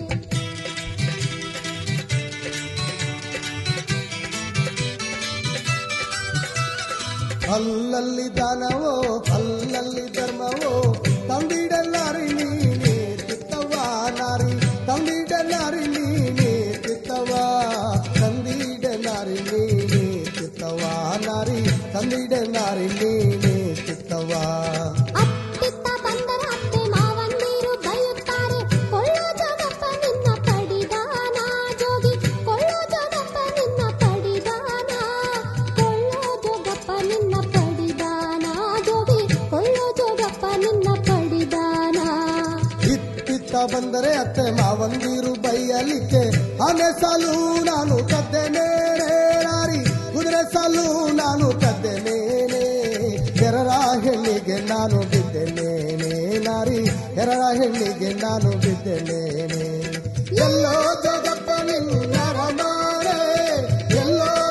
ಅಲ್ಲಲ್ಲಿ ದಾನವೋ ಅಲ್ಲಲ್ಲಿ ಧರ್ಮವೋ ತಂದಿಡಲಾರಿ ನೀನೇ ತಿತ್ತವ ನಾರಿ ತಂದಿಡಲಾರಿ ನೀನೇ ತಿತ್ತವ ತಂದಿಡಲಾರಿ ನೀನೇ ತಿತ್ತವ ನಾರಿ ತಂದಿಡಲಾರಿ ನೀನೇ ತಿತ್ತವ ಅತ್ತಿತ್ತ ಬಂದರ ಅತ್ತೆ ಮಾವಂದಿರು ಬೈಯುತ್ತಾರೆ ಕೊಳ್ಳೋ ಜಗಪ್ಪ ನಿನ್ನ ಪಡಿದಾನ ಜೋಗಿ ಕೊಳ್ಳೋ ಜಗಪ್ಪ ನಿನ್ನ ಪಡಿದಾನ ಕೊಳ್ಳೋ ಜಗಪ್ಪ ನಿನ್ನ ಪಡಿದಾನ ಜೋಗಿ ಕೊಳ್ಳೋ ಜಗಪ್ಪ ನಿನ್ನ ಪಡಿದಾನ ಇತ್ತಿತ್ತ ಬಂದರೆ ಅತ್ತೆ ಮಾವಂದಿರು ಬೈಯಲಿಕ್ಕೆ ಆನೆ ಸಾಲು ನಾನು ಕದ್ದೆನೇನೆ ನಾರಿ ಕುದುರೆ ಸಾಲು ನಾನು ಕದ್ದೆನೇನೆ ಎರರ ಹೆಣ್ಣಿಗೆ ನಾನು ಬಿದ್ದೆನೇನೆ ನಾರಿ ಎರರ ಹೆಣ್ಣಿಗೆ ನಾನು ಬಿದ್ದೆನೇನೆ ಎಲ್ಲೋ ಜಗಪ್ಪ ನಿನ್ನರ ಮಾರೆ ಎಲ್ಲೋ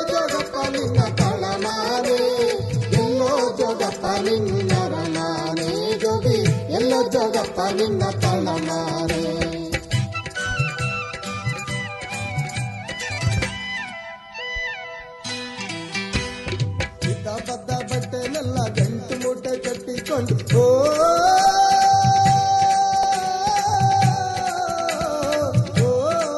ನಿನ್ನ ತಳಮಾರೆ ಇದ್ದ ಬದ್ದ ಬಟ್ಟೆನೆಲ್ಲ ಗಂಟು ಮೂಟೆ ಕಟ್ಟಿಕೊಂಡು ಓ ಓ,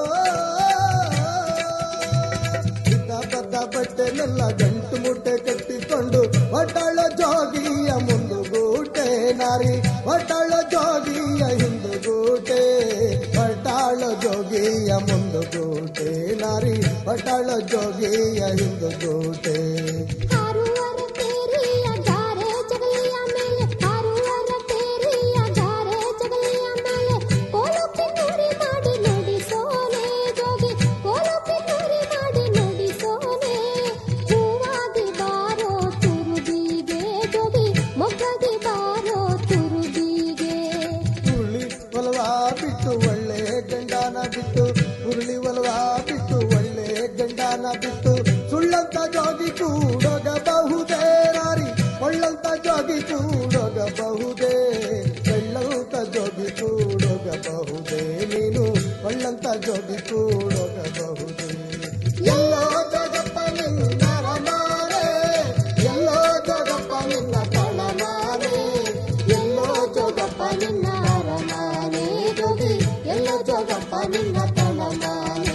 ಇದ್ದ ಬದ್ದ ಬಟ್ಟೆನೆಲ್ಲ ಗಂಟು ಮೂಟೆ ಕಟ್ಟಿಕೊಂಡು ಒಟ್ಟಾಳ ಜೋಗಿಯ ಮುಂದುಗೂಟೆ ನಾರಿ ಒಟ್ಟಾಳ ಜೋಗಿಯ ಹಿಂದುಗೂಟೆ ಒಟ್ಟಾಳ ಜೋಗಿಯ ಮುಂದುಗೂಟೆ ನಾರಿ ಒಟ್ಟಾಳ ಜೋಗಿಯ ಹಿಂದುಗೂಟೆ ಹಾರುವರ ಕೇರಿಯ ಜಾರೆ ಜಗಲಿಯ ಮೇಲೆ ಹಾರುವರ ಕೇರಿಯ ಜಾರೆ ಜಗಲಿಯ ಮೇಲೆ ಕೋಲಕ್ಕೆ ನುಡಿ ಮಾಡಿ ನುಡಿಸೋನೆ ಜೋಗಿ ಕೋಲಕ್ಕೆ ನುಡಿ ಮಾಡಿ ನುಡಿಸೋನೆ ಹೂವಾಗಿ ಬಾರೋ ತುರುದಿಗೆ ಜೋಗಿ ಮೊಗ್ಗಗೆ ಬಾರೋ ತುರುದಿಗೆ ಉರುಳಿ ಒಲವಾ ಬಿಟ್ಟು ಒಳ್ಳೆ ಗಂಡನ ಬಿಟ್ಟು ಉರುಳಿ ಒಲವಾ ಬಿಟ್ಟು ಒಳ್ಳೆ ಗಂಡನ ಬಿಟ್ಟು ಸುಳ್ಳಂತ ಜೋಗಿ ಕೂಡೋಗಬಹುದೇ ನಾರಿ ಒಳ್ಳಂತ ಜೋಗಿ ಕೂಡೋಗಬಹುದೇ ಬೆಳ್ಳಂತ ಜೋಗಿ ಕೂಡೋಗಬಹುದೇ ನೀನು ಒಳ್ಳಂತ ಜೋಗಿ ಕೂಡೋಗಬಹುದೇ ಎಲ್ಲೋ ಜಗಪ್ಪ ನಿನ್ನ ರಮಾರೆ ಎಲ್ಲೋ ಜಗಪ್ಪ ನಿನ್ನ ತಳಮಾರೆ ಎಲ್ಲೋ ಜೋಗಪ್ಪ ನಿನ್ನ ಅರಮಾನೆ ಜೋಗಿ ಎಲ್ಲೋ ಜೋಗಪ್ಪ ನಿನ್ನ ತಳಮಾನೆ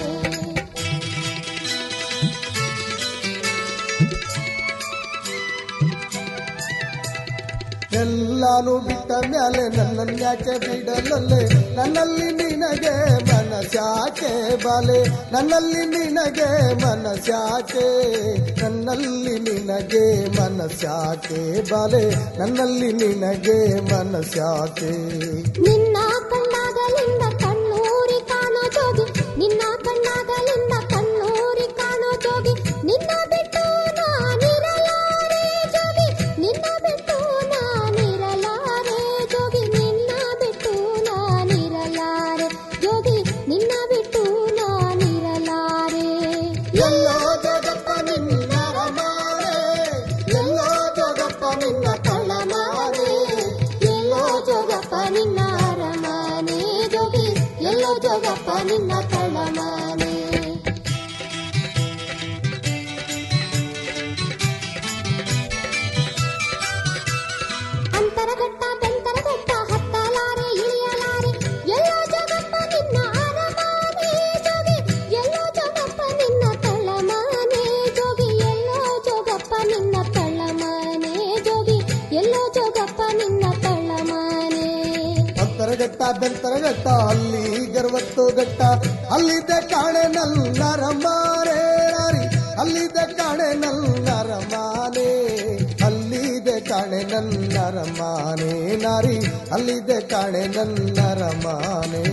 ಎಲ್ಲಾನು ಬಿಟ್ಟ ಮ್ಯಾಲೆ ನನ್ನನ್ಯಾಕೆ ಬಿಡಲಲ್ಲೇ ನನ್ನಲ್ಲಿ ನಿನಗೆ ಮನಸ್ಯಾಕೆ ಬಾಲೆ ನನ್ನಲ್ಲಿ ನಿನಗೆ ಮನಸ್ಯಾಕೆ ನನ್ನಲ್ಲಿ ನಿನಗೆ ಮನಸ್ಯಾಕೆ ಬಾಲೆ ನನ್ನಲ್ಲಿ ನಿನಗೆ ಮನಸ್ಯಾಕೆ ನಿನ್ನ ಕಣ್ಣಾಗಲಿಂದ ಕಣ್ಣೂರಿ ಕಾಣೋ ಜೋಗಿ ನಿನ್ನ ಕಣ್ಣಾಗಲಿಂದ ಕಣ್ಣೂರಿ ಕಾಣೋ ಜೋಗಿ ನಿನ್ನ ಬಿಟ್ಟು ನಾನಿರಲಾರೆ ಜೋಗಿ ನಿನ್ನ ಬಿಟ್ಟು ನಾನಿರಲಾರೆ ಜೋಗಿ ನಿನ್ನ ಬಿಟ್ಟು ನಾನಿರಲಾರೆ ಜೋಗಿ ನಿನ್ನ ಬಿಟ್ಟು ನಾನಿರಲಾರೆ ಎಲ್ಲೋ ಜೋಗಪ್ಪ ನಿನ್ನ ರಮಾರೆ ಎಲ್ಲೋ ಜೋಗಪ್ಪ ನಿನ್ನ ತಳಮಾರೆ ಎಲ್ಲೋ ಜೋಗಪ್ಪ ನಿನ್ನ ಅರಮನೆ ಜೋಗಿ ಎಲ್ಲೋ ಜೋಗಪ್ಪ ನಿನ್ನ ತಳಮನೆ ಅಂತರಘಟ್ಟ ಬೆಂತರಘಟ್ಟ ಹತ್ತಲಾರೆ ಇಳಿಯಲಾರೆ ಎಲ್ಲೋ ಜೋಗಪ್ಪ ನಿನ್ನ ಅರಮನೆ ಜೋಗಿ ಎಲ್ಲೋ ಜೋಗಪ್ಪ ನಿನ್ನ ತಳಮನೆ ಜೋಗಿ ಎಲ್ಲೋ ಜೋಗಪ್ಪ ನಿನ್ನ ತಳಮನೆ ಜೋಗಿ ಎಲ್ಲೋ ಜೋಗಪ್ಪ ನಿನ್ನ ತಳಮನೆ ಅಂತರಗಟ್ಟ ಬೆಂತರಗಟ್ಟ ಅಲ್ಲಿ ಗರ್ವತ್ತು ಗಟ್ಟ ಅಲ್ಲಿದ್ದ ಕಾಣೆ ನಲ್ಲರ ಮಾರೆ ನಾರಿ ಅಲ್ಲಿದ್ದ ಕಾಣೆ ನಲ್ಲರ ಮಾನೆ ಅಲ್ಲಿದೆ ಕಾಣೆ ನಲ್ಲರ ಮಾನೆ ನಾರಿ ಅಲ್ಲಿದೆ ಕಾಣೆ ನಲ್ಲರ ಮಾನೆ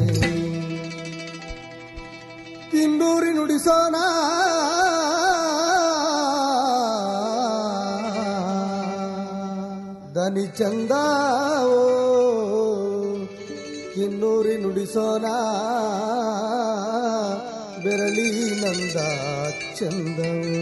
ಕಿಂದೂರಿ ನುಡಿಸೋಣ ದನಿ ಚಂದಾವೋ ಕಿನ್ನೂರಿ ನುಡಿಸೋಣ ಬೆರಳಿ ನಂದ ಚಂದವು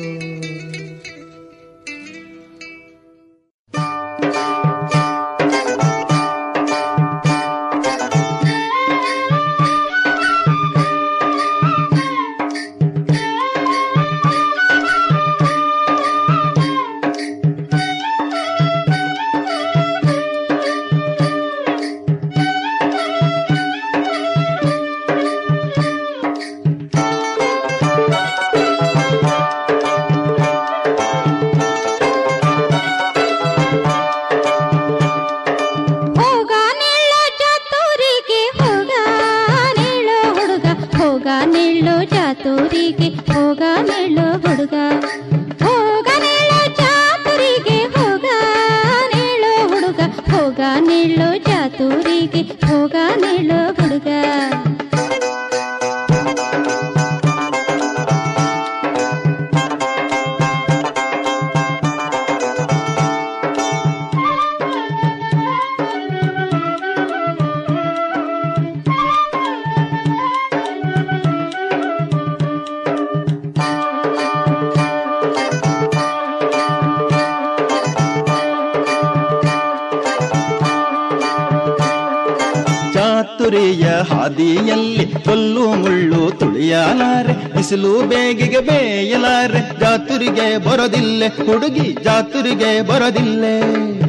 ಹೋಗ ನಿಳ್ಳೋ ಚಾತುರಿಗೆ ಹೋಗ ನಿಳ್ಳೋ ಹುಡುಗ ಹೋಗ ನಿಳ್ಳೋ ಚಾತುರಿಗೆ ಹೋಗ ನಿಳ್ಳೋ ಹುಡುಗ ಹೋಗ ನಿಳ್ಳೋ ಚಾತುರಿಗೆ ಹೋಗ ನಿಳ್ಳೋ ಹುಡುಗ ಹೋಗ ನಿಳ್ಳೋ ಚಾತುರಿಗೆ ಹೋಗ ನಿಳ್ಳೋ ಹುಡುಗ ಚಾತುರಿಯ ಹಾದಿಯಲ್ಲಿ ಕೊಲ್ಲು ಮುಳ್ಳು ತುಳಿಯಲಾರೆ ಬಿಸಿಲು ಬೇಗಿಗೆ ಬೇಯಲಾರೆ ಜಾತುರಿಗೆ ಬರೋದಿಲ್ಲೆ ಹುಡುಗಿ ಜಾತುರಿಗೆ ಬರೋದಿಲ್ಲೆ